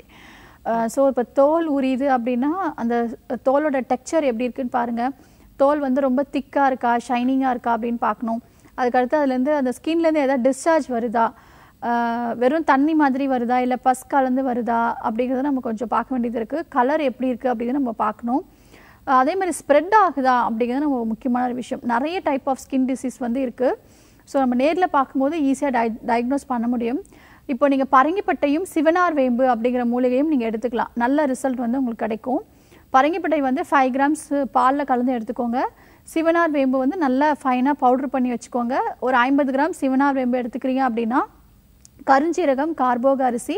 ஸோ இப்போ தோல் உரியுது அப்படின்னா அந்த தோலோட டெக்ஸ்சர் எப்படி இருக்குன்னு பாருங்கள் தோல் வந்து ரொம்ப திக்காக இருக்கா ஷைனிங்காக இருக்கா அப்படின்னு பார்க்கணும் அதுக்கடுத்து அதுலேருந்து அந்த ஸ்கின்லேருந்து ஏதாவது டிஸ்சார்ஜ் வருதா அஹ், வெறும் தண்ணி மாதிரி வருதா இல்லை பஸ் கலந்து வருதா அப்படிங்கிறத நம்ம கொஞ்சம் பார்க்க வேண்டியது இருக்குது கலர் எப்படி இருக்குது அப்படிங்கிறத நம்ம பார்க்கணும் அஹ், அதே மாதிரி ஸ்ப்ரெட் ஆகுதா அப்படிங்கிறது நம்ம முக்கியமான ஒரு விஷயம் நிறைய டைப் ஆஃப் ஸ்கின் டிசீஸ் வந்து இருக்குது ஸோ நம்ம நேரில் பார்க்கும்போது ஈஸியாக டை டயக்னோஸ் பண்ண முடியும் இப்போ நீங்கள் பரங்கிப்பட்டையும் சிவனார் வேம்பு அப்படிங்கிற மூலிகையும் நீங்கள் எடுத்துக்கலாம் நல்ல ரிசல்ட் வந்து உங்களுக்கு கிடைக்கும் பரங்கிப்பட்டை வந்து ஃபைவ் கிராம்ஸ் பாலில் கலந்து எடுத்துக்கோங்க சிவனார் வேம்பு வந்து நல்லா ஃபைனாக பவுடர் பண்ணி வச்சுக்கோங்க ஒரு ஐம்பது கிராம் சிவனார் வேம்பு எடுத்துக்கிறீங்க அப்படின்னா கருஞ்சீரகம் கார்போக அரிசி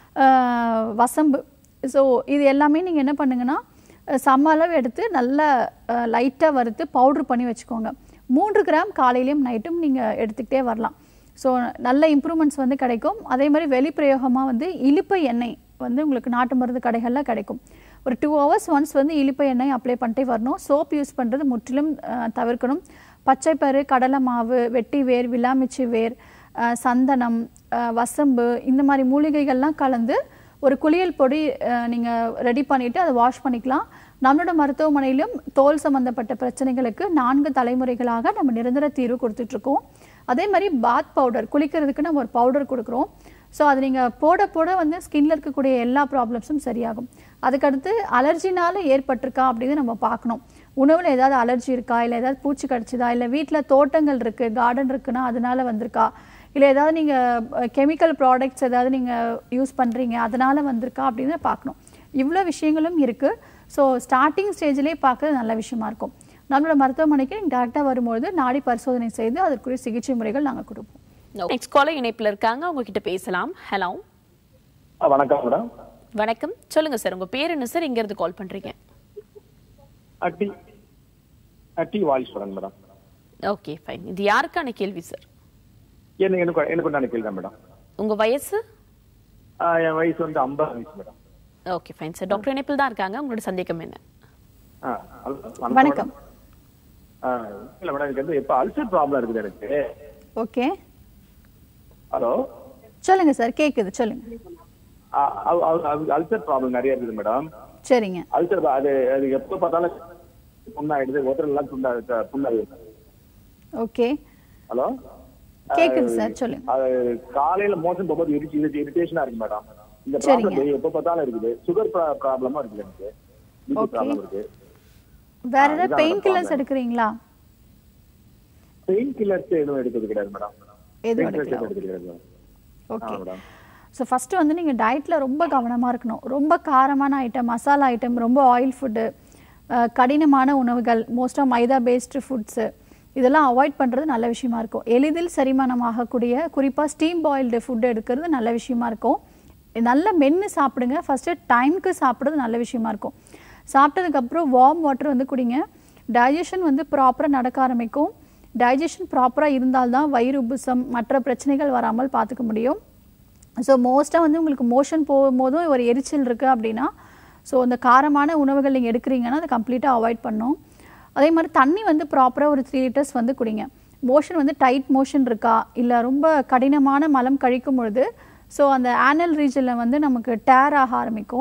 ஆஹ், வசம்பு ஸோ இது எல்லாமே நீங்கள் என்ன பண்ணுங்கன்னா அஹ், சம அளவு எடுத்து நல்லா லைட்டாக வறுத்து பவுட்ரு பண்ணி வச்சுக்கோங்க மூன்று கிராம் காலையிலையும் நைட்டும் நீங்கள் எடுத்துக்கிட்டே வரலாம் ஸோ நல்ல இம்ப்ரூவ்மெண்ட்ஸ் வந்து கிடைக்கும் அதே மாதிரி வெளிப்பிரயோகமாக வந்து இலுப்பை எண்ணெய் வந்து உங்களுக்கு நாட்டு மருந்து கடைகளில் கிடைக்கும் ஒரு டூ ஹவர்ஸ் ஒன்ஸ் வந்து இலுப்பை எண்ணெய் அப்ளை பண்ணிட்டே வரணும் சோப் யூஸ் பண்ணுறது முற்றிலும் அஹ், தவிர்க்கணும் பச்சைப்பயிறு கடலை மாவு வெட்டி வேர் விலாமிச்சி வேர் அஹ், சந்தனம் அஹ், வசம்பு இந்த மாதிரி மூலிகைகள்லாம் கலந்து ஒரு குளியல் பொடி நீங்கள் ரெடி பண்ணிவிட்டு அதை வாஷ் பண்ணிக்கலாம் நம்மளோட மருத்துவமனையிலும் தோல் சம்பந்தப்பட்ட பிரச்சனைகளுக்கு நான்கு தலைமுறைகளாக நம்ம நிரந்தர தீர்வு கொடுத்துட்ருக்கோம் அதே மாதிரி பாத் பவுடர் குளிக்கிறதுக்கு நம்ம ஒரு பவுடர் கொடுக்குறோம் ஸோ அது நீங்கள் போட போட வந்து ஸ்கின்ல இருக்கக்கூடிய எல்லா ப்ராப்ளம்ஸும் சரியாகும் அதுக்கடுத்து அலர்ஜினால ஏற்பட்டிருக்கா அப்படின்னு நம்ம பார்க்கணும் உணவில் ஏதாவது அலர்ஜி இருக்கா இல்லை ஏதாவது பூச்சி கடிச்சுதா இல்லை வீட்டில் தோட்டங்கள் இருக்குது கார்டன் இருக்குன்னா அதனால வந்திருக்கா இல்லை ஏதாவது நீங்கள் கெமிக்கல் ப்ராடக்ட்ஸ் ஏதாவது நீங்கள் யூஸ் பண்ணுறீங்க அதனால வந்திருக்கா அப்படின்னு பார்க்கணும் இவ்வளோ விஷயங்களும் இருக்குது ஸோ ஸ்டார்டிங் ஸ்டேஜ்லேயே பார்க்கறது நல்ல விஷயமா இருக்கும் நம்மளோட மருத்துவமனைக்கு நீங்கள் டேரெக்டாக வரும்போது நாடி பரிசோதனை செய்து அதற்குரிய சிகிச்சை முறைகள் நாங்கள் கொடுப்போம் நெக்ஸ்ட் காலர் இணைப்பில் இருக்காங்க அவங்க கிட்ட பேசலாம் ஹலோ ஆ, வணக்கம் மேடம் வணக்கம் சொல்லுங்க சார் உங்க பேர் என்ன சார் இங்க இருந்து கால் பண்றீங்க அட்டி அட்டி வாலீஸ்வரன் மேடம் ஓகே ஃபைன் இது யாருக்கான கேள்வி சார் எனக்கு எனக்கு எனக்கு நான் கேள்வி மேடம் உங்க வயசு ஆ, என் வயசு வந்து ஐம்பது வயசு madam okay fine sir doctor இணைப்பில் தான் இருக்காங்க உங்களோட சந்தேகம் என்ன ஆ, ஹலோ, வணக்கம் ஆ, இல்ல மேடம் எனக்கு வந்து இப்போ அல்சர் ப்ராப்ளம் இருக்குது எனக்கு ஓகே ஹலோ சொல்லுங்க சார் கேட்குது சொல்லுங்க அல்சர் ப்ராப்ளம் நிறைய இருக்குது மேடம் சரிங்க அல்சர் அது அது எப்போ பார்த்தாலும் புண்ணாயிடுது உதரெல்லாம் புண்ணா புண்ணாயிடுது ஓகே ஹலோ கேட்குது சார் சொல்லுங்க அது காலையில மோஷன் போகும்போது இரிச்சு இரிட்டேஷனா இருக்கு மேடம் இந்த சரிங்க. ப்ராப்ளம் எப்போ பார்த்தாலும் இருக்குது சுகர் ப்ராப்ளமா இருக்குது எனக்கு பிபி Okay. ப்ராப்ளம் இருக்கு வேற ஆ, ஏதாவது இதான் பெயின் கில்லர்ஸ் problem. எடுக்கிறீங்களா பெயின் கில்லர்ஸ் எதுவும் எடுக்கிறது கிடையாது மேடம் எதுவும் Pain killers எடுக்கல எடுக்கிறது கிடையாது madam. ஓகே ஆ, மேடம் ஸோ ஃபஸ்ட்டு வந்து நீங்கள் டயட்டில் ரொம்ப கவனமாக இருக்கணும் ரொம்ப காரமான ஐட்டம் மசாலா ஐட்டம் ரொம்ப ஆயில் ஃபுட்டு கடினமான உணவுகள் மோஸ்ட்டாக மைதா பேஸ்டு ஃபுட்ஸு இதெல்லாம் அவாய்ட் பண்ணுறது நல்ல விஷயமா இருக்கும் எளிதில் செரிமானம் ஆகக்கூடிய குறிப்பாக ஸ்டீம் பாயில்டு ஃபுட் எடுக்கிறது நல்ல விஷயமா இருக்கும் நல்ல மென்று சாப்பிடுங்க ஃபஸ்ட்டு டைமுக்கு சாப்பிட்றது நல்ல விஷயமா இருக்கும் சாப்பிட்டதுக்கப்புறம் வார்ம் வாட்டர் வந்து குடிங்க டைஜஷன் வந்து ப்ராப்பராக நடக்க ஆரம்பிக்கும் டைஜஷன் ப்ராப்பராக இருந்தால்தான் வயிறு உப்புசம் மற்ற பிரச்சனைகள் வராமல் பார்த்துக்க முடியும் ஸோ மோஸ்ட்டாக வந்து உங்களுக்கு மோஷன் போகும்போதும் ஒரு எரிச்சல் இருக்குது அப்படின்னா ஸோ இந்த காரமான உணவுகள் நீங்கள் எடுக்கிறீங்கன்னா அதை கம்ப்ளீட்டாக அவாய்ட் பண்ணும் அதே மாதிரி தண்ணி வந்து ப்ராப்பராக ஒரு த்ரீ லிட்டர்ஸ் வந்து குடிங்க மோஷன் வந்து டைட் மோஷன் இருக்கா இல்லை ரொம்ப கடினமான மலம் கழிக்கும் பொழுது ஸோ அந்த ஆனல் ரீஜனில் வந்து நமக்கு டேர் ஆக ஆரம்பிக்கும்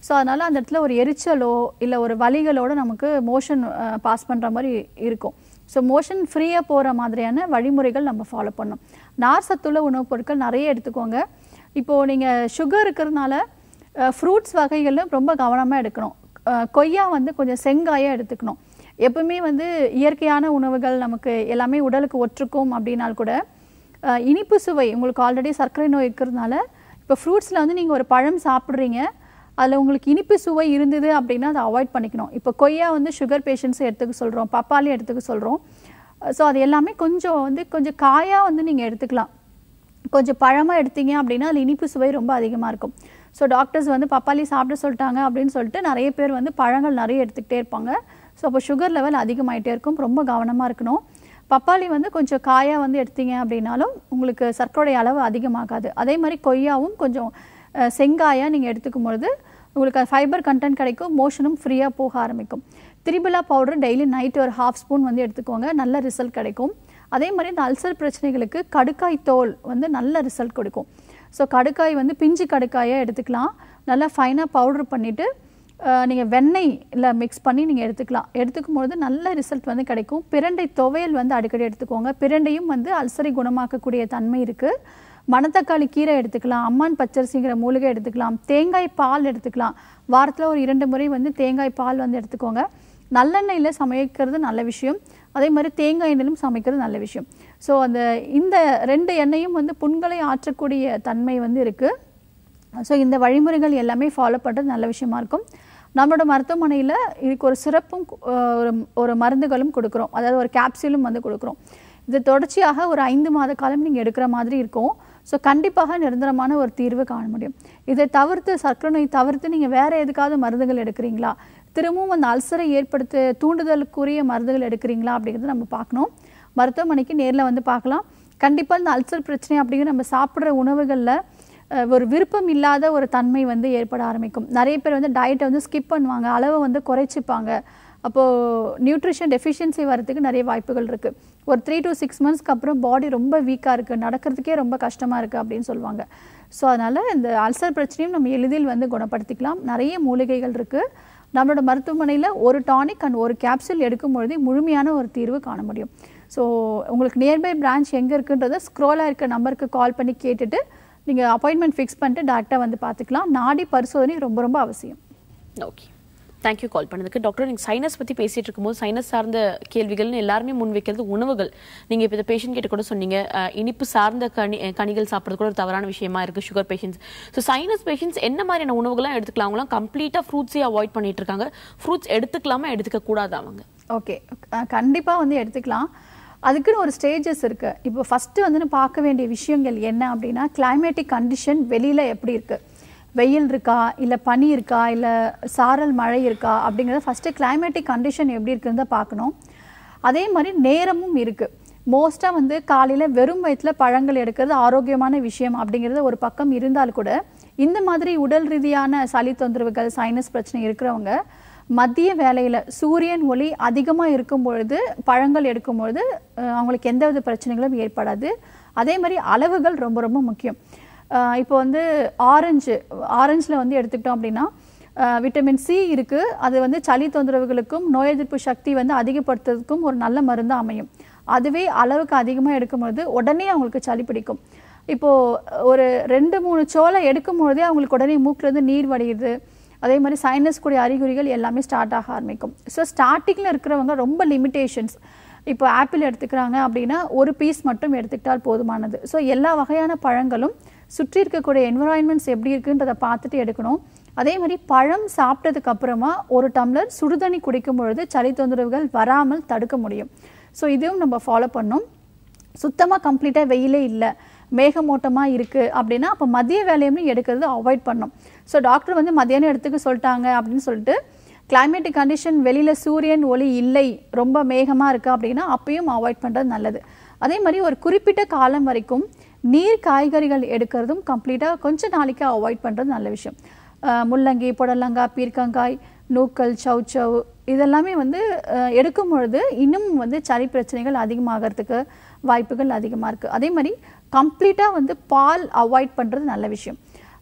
ஸோ அதனால் அந்த இடத்துல ஒரு எரிச்சலோ இல்லை ஒரு வலிகளோட நமக்கு மோஷன் பாஸ் பண்ணுற மாதிரி இருக்கும் ஸோ மோஷன் ஃப்ரீயாக போகிற மாதிரியான வழிமுறைகள் நம்ம ஃபாலோ பண்ணணும் நார் சத்துள்ள உணவுப் பொருட்கள் நிறைய எடுத்துக்கோங்க இப்போது நீங்கள் சுகர் இருக்கிறதுனால ஃப்ரூட்ஸ் வகைகளில் ரொம்ப கவனமாக எடுக்கணும் அஹ், கொய்யா வந்து கொஞ்சம் செங்காயாக எடுத்துக்கணும் எப்பவுமே வந்து இயற்கையான உணவுகள் நமக்கு எல்லாமே உடலுக்கு ஒற்றுக்கும் அப்படின்னால் கூட அஹ், இனிப்பு சுவை உங்களுக்கு ஆல்ரெடி சர்க்கரை நோய் இருக்கிறதுனால இப்போ ஃப்ரூட்ஸில் வந்து நீங்கள் ஒரு பழம் சாப்பிட்றீங்க அதில் உங்களுக்கு இனிப்பு சுவை இருந்தது அப்படின்னா அதை அவாய்ட் பண்ணிக்கணும் இப்போ கொய்யா வந்து சுகர் பேஷண்ட்ஸை எடுத்துக்க சொல்கிறோம் பப்பாளி எடுத்துக்க சொல்கிறோம் ஸோ அது எல்லாமே கொஞ்சம் வந்து கொஞ்சம் காயாக வந்து நீங்கள் எடுத்துக்கலாம் கொஞ்சம் பழமாக எடுத்தீங்க அப்படின்னா அதில் இனிப்பு சுவை ரொம்ப அதிகமாக இருக்கும் ஸோ டாக்டர்ஸ் வந்து பப்பாளி சாப்பிட சொல்லிட்டாங்க அப்படின்னு சொல்லிட்டு நிறைய பேர் வந்து பழங்கள் நிறைய எடுத்துக்கிட்டே இருப்பாங்க ஸோ அப்போ சுகர் லெவல் அதிகமாயிட்டே இருக்கும் ரொம்ப கவனமாக இருக்கணும் பப்பாளி வந்து கொஞ்சம் காயாக வந்து எடுத்தீங்க அப்படின்னாலும் உங்களுக்கு சர்க்கரையோடைய அளவு அதிகமாகாது அதே மாதிரி கொய்யாவும் கொஞ்சம் அஹ், செங்காயா நீங்கள் எடுத்துக்கும் பொழுது உங்களுக்கு ஃபைபர் கண்டென்ட் கிடைக்கும் மோஷனும் ஃப்ரீயாக போக ஆரம்பிக்கும் திரிபலா பவுடர் டெய்லி நைட் ஒரு ஹாஃப் ஸ்பூன் வந்து எடுத்துக்கோங்க நல்ல ரிசல்ட் கிடைக்கும் அதே மாதிரி இந்த அல்சர் பிரச்சனைகளுக்கு கடுக்காய் தோல் வந்து நல்ல ரிசல்ட் கொடுக்கும் ஸோ கடுக்காய் வந்து பிஞ்சு கடுக்காயை எடுத்துக்கலாம் நல்லா ஃபைனாக பவுடர் பண்ணிவிட்டு நீங்கள் வெண்ணெய் இல்லை மிக்ஸ் பண்ணி நீங்கள் எடுத்துக்கலாம் எடுத்துக்கும் பொழுது நல்ல ரிசல்ட் வந்து கிடைக்கும் பிரண்டை துவையல் வந்து அடிக்கடி எடுத்துக்கோங்க பிரண்டையும் வந்து அல்சரை குணமாக்கக்கூடிய தன்மை இருக்குது மணத்தக்காளி கீரை எடுத்துக்கலாம் அம்மான் பச்சரிசிங்கிற மூலிகை எடுத்துக்கலாம் தேங்காய் பால் எடுத்துக்கலாம் வாரத்தில் ஒரு இரண்டு முறை வந்து தேங்காய் பால் வந்து எடுத்துக்கோங்க நல்லெண்ணெயில் சமைக்கிறது நல்ல விஷயம் அதே மாதிரி தேங்காய் எண்ணெயிலும் சமைக்கிறது நல்ல விஷயம் ஸோ அந்த இந்த ரெண்டு எண்ணெயும் வந்து புண்களை ஆற்றக்கூடிய தன்மை வந்து இருக்குது ஸோ இந்த வழிமுறைகள் எல்லாமே ஃபாலோ பண்ணுறது நல்ல விஷயமா இருக்கும் நம்மளோட மருத்துவமனையில் இதுக்கு ஒரு சிறப்பும் கு- அஹ் ஒரு ஒரு மருந்துகளும் கொடுக்குறோம் அதாவது ஒரு கேப்சூலும் வந்து கொடுக்குறோம் இது தொடர்ச்சியாக ஒரு ஐந்து மாத காலம் நீங்கள் எடுக்கிற மாதிரி இருக்கும் ஸோ கண்டிப்பாக நிரந்தரமான ஒரு தீர்வு காண முடியும் இதை தவிர்த்து சர்க்கரை நோய் தவிர்த்து நீங்கள் வேறு எதுக்காவது மருந்துகள் எடுக்கிறீங்களா திரும்பவும் அந்த அல்சரை ஏற்படுத்த தூண்டுதலுக்குரிய மருந்துகள் எடுக்கிறீங்களா அப்படிங்கிறத நம்ம பார்க்கணும் மருத்துவமனைக்கு நேரில் வந்து பார்க்கலாம் கண்டிப்பாக இந்த அல்சர் பிரச்சனை அப்படிங்கிற நம்ம சாப்பிட்ற உணவுகளில் அஹ், ஒரு விருப்பம் இல்லாத ஒரு தன்மை வந்து ஏற்பட ஆரம்பிக்கும் நிறைய பேர் வந்து டயட்டை வந்து ஸ்கிப் பண்ணுவாங்க அளவை வந்து குறைச்சிப்பாங்க அப்போது நியூட்ரிஷன் டெஃபிஷியன்சி வரதுக்கு நிறைய வாய்ப்புகள் இருக்குது ஒரு த்ரீ to சிக்ஸ் மந்த்ஸ்க்கு அப்புறம் பாடி ரொம்ப வீக்காக இருக்குது நடக்கிறதுக்கே ரொம்ப கஷ்டமாக இருக்குது அப்படின்னு சொல்லுவாங்க ஸோ அதனால் இந்த அல்சர் பிரச்சனையும் நம்ம எளிதில் வந்து குணப்படுத்திக்கலாம் நிறைய மூலிகைகள் இருக்குது நம்மளோட மருத்துவமனையில் ஒரு டானிக் அண்ட் ஒரு கேப்சூல் எடுக்கும் பொழுதே முழுமையான ஒரு தீர்வு காண முடியும் ஸோ உங்களுக்கு நியர்பை பிரான்ச் எங்கே இருக்குன்றதை ஸ்க்ரோலாக இருக்க நம்பருக்கு கால் பண்ணி கேட்டுட்டு நீங்கள் அப்பாயின்மெண்ட் ஃபிக்ஸ் பண்ணிட்டு டேரெக்டாக வந்து பார்த்துக்கலாம் நாடி பரிசோதனை ரொம்ப ரொம்ப அவசியம் ஓகே தேங்க்யூ கால் பண்ணதுக்கு டாக்டர் நீங்கள் சைனஸ் பற்றி பேசிட்டு இருக்கும்போது சைனஸ் சார்ந்த கேள்விகள்னு எல்லாருமே முன் வைக்கிறது உணவுகள் நீங்கள் இப்போ இந்த பேஷண்ட் கிட்ட கூட சொன்னீங்க அஹ், இனிப்பு சார்ந்த கனி அஹ், கனிகள் சாப்பிட்றது கூட ஒரு தவறான விஷயமா இருக்குது sugar patients so sinus patients என்ன மாதிரியான உணவுகள்லாம் எடுத்துக்கலாம் அவங்களாம் கம்ப்ளீட்டாக ஃப்ரூட்ஸே அவாய்ட் பண்ணிட்டு இருக்காங்க ஃப்ரூட்ஸ் எடுத்துக்கலாமா எடுத்துக்க கூடாது அவங்க ஓகே கண்டிப்பாக வந்து எடுத்துக்கலாம் அதுக்குன்னு ஒரு ஸ்டேஜஸ் இருக்குது இப்போ ஃபஸ்ட்டு வந்து நம்ம பார்க்க வேண்டிய விஷயங்கள் என்ன அப்படின்னா கிளைமேட்டிக் கண்டிஷன் வெளியில் எப்படி இருக்குது வெயில் இருக்கா இல்லை பனி இருக்கா இல்லை சாரல் மழை இருக்கா அப்படிங்கிறத ஃபஸ்ட்டு கிளைமேட்டிக் கண்டிஷன் எப்படி இருக்குன்னு பார்க்கணும் அதே மாதிரி நேரமும் இருக்குது மோஸ்ட்டாக வந்து காலையில் வெறும் வயிற்றில் பழங்கள் எடுக்கிறது ஆரோக்கியமான விஷயம் அப்படிங்கிறது ஒரு பக்கம் இருந்தால் கூட இந்த மாதிரி உடல் ரீதியான சளி தொந்தரவுகள் சைனஸ் பிரச்சனை இருக்கிறவங்க மதிய வேலையில் சூரியன் ஒளி அதிகமாக இருக்கும் பொழுது பழங்கள் எடுக்கும் பொழுது அஹ், அவங்களுக்கு எந்தவித பிரச்சனைகளும் ஏற்படாது அதே மாதிரி அளவுகள் ரொம்ப ரொம்ப முக்கியம் அஹ், இப்போ வந்து ஆரஞ்சு ஆரஞ்சில் வந்து எடுத்துக்கிட்டோம் அப்படின்னா அஹ், விட்டமின் சி இருக்குது அது வந்து சளி தொந்தரவுகளுக்கும் நோய் எதிர்ப்பு சக்தி வந்து அதிகப்படுத்துறதுக்கும் ஒரு நல்ல மருந்தாக அமையும் அதுவே அளவுக்கு அதிகமாக எடுக்கும்பொழுது உடனே அவங்களுக்கு சளி பிடிக்கும் இப்போது ஒரு ரெண்டு மூணு சோளை எடுக்கும் பொழுதே அவங்களுக்கு உடனே மூக்குலேருந்து நீர் வடியுது அதே மாதிரி சைனஸ் கூடிய அறிகுறிகள் எல்லாமே ஸ்டார்ட் ஆக ஆரம்பிக்கும் ஸோ ஸ்டார்டிங்கில் இருக்கிறவங்க ரொம்ப லிமிட்டேஷன்ஸ் இப்போ ஆப்பிள் எடுத்துக்கிறாங்க அப்படின்னா ஒரு பீஸ் மட்டும் எடுத்துக்கிட்டால் போதுமானது ஸோ எல்லா வகையான பழங்களும் சுற்றி இருக்கக்கூடிய என்வரான்மெண்ட்ஸ் எப்படி இருக்குன்றதை பார்த்துட்டு எடுக்கணும் அதே மாதிரி பழம் சாப்பிட்டதுக்கு அப்புறமா ஒரு டம்ளர் சுடுதண்ணி குடிக்கும் பொழுது சளி தொந்தரவுகள் வராமல் தடுக்க முடியும் ஸோ இதுவும் நம்ம ஃபாலோ பண்ணோம் சுத்தமாக கம்ப்ளீட்டாக வெயிலே இல்லை மேகமூட்டமாக இருக்குது அப்படின்னா அப்போ மதிய வேலையுமே எடுக்கிறது அவாய்ட் பண்ணணும் ஸோ டாக்டர் வந்து மதியானம் எடுத்துக்க சொல்லிட்டாங்க அப்படின்னு சொல்லிட்டு கிளைமேட்டிக் கண்டிஷன் வெளியில் சூரியன் ஒளி இல்லை ரொம்ப மேகமாக இருக்குது அப்படின்னா அப்பயும் அவாய்ட் பண்ணுறது நல்லது அதே மாதிரி ஒரு குறிப்பிட்ட காலம் வரைக்கும் நீர் காய்கறிகள் எடுக்கிறதும் கம்ப்ளீட்டாக கொஞ்ச நாளைக்கு அவாய்ட் பண்ணுறது நல்ல விஷயம் அஹ் முள்ளங்கி புடலங்காய் பீர்க்கங்காய் நூக்கல் சௌச்சவ் இதெல்லாமே வந்து அஹ், எடுக்கும் பொழுது இன்னும் வந்து சளி பிரச்சனைகள் அதிகமாகிறதுக்கு வாய்ப்புகள் அதிகமாக இருக்குது அதே மாதிரி கம்ப்ளீட்டாக வந்து பால் அவாய்ட் பண்ணுறது நல்ல விஷயம்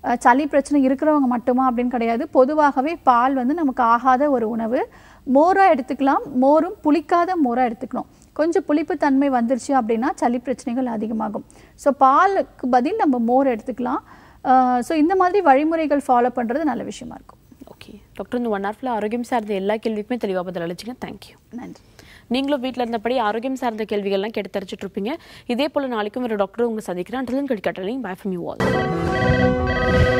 அஹ், சளி பிரச்சனை இருக்கிறவங்க மட்டுமா அப்படின்னு கிடையாது பொதுவாகவே பால் வந்து நமக்கு ஆகாத ஒரு உணவு மோராக எடுத்துக்கலாம் மோரும் புளிக்காத மோராக எடுத்துக்கணும் கொஞ்சம் புளிப்பு தன்மை வந்துருச்சு அப்படின்னா சளி பிரச்சனைகள் அதிகமாகும் ஸோ பாலுக்கு பதில் நம்ம மோர் எடுத்துக்கலாம் ஸோ இந்த மாதிரி வழிமுறைகள் ஃபாலோ பண்ணுறது நல்ல விஷயமா இருக்கும் ஓகே டாக்டர் இந்த ஒன் ஹவர்ல ஆரோக்கியம் சார்ந்த எல்லா கேள்விக்குமே தெளிவாக பதில் அளிச்சிங்க தேங்க்யூ நன்றி நீங்களும் வீட்டில் இருந்தபடி ஆரோக்கியம் சார்ந்த கேள்விகள்லாம் கேட்டு தெரிஞ்சுட்டு இருப்பீங்க இதே போல நாளைக்கும் ஒரு டாக்டர் உங்களை சந்திக்கிறேன் அண்டலன் கடிக்காட்டலையும் பை ஃப்ரம் யூ ஆல்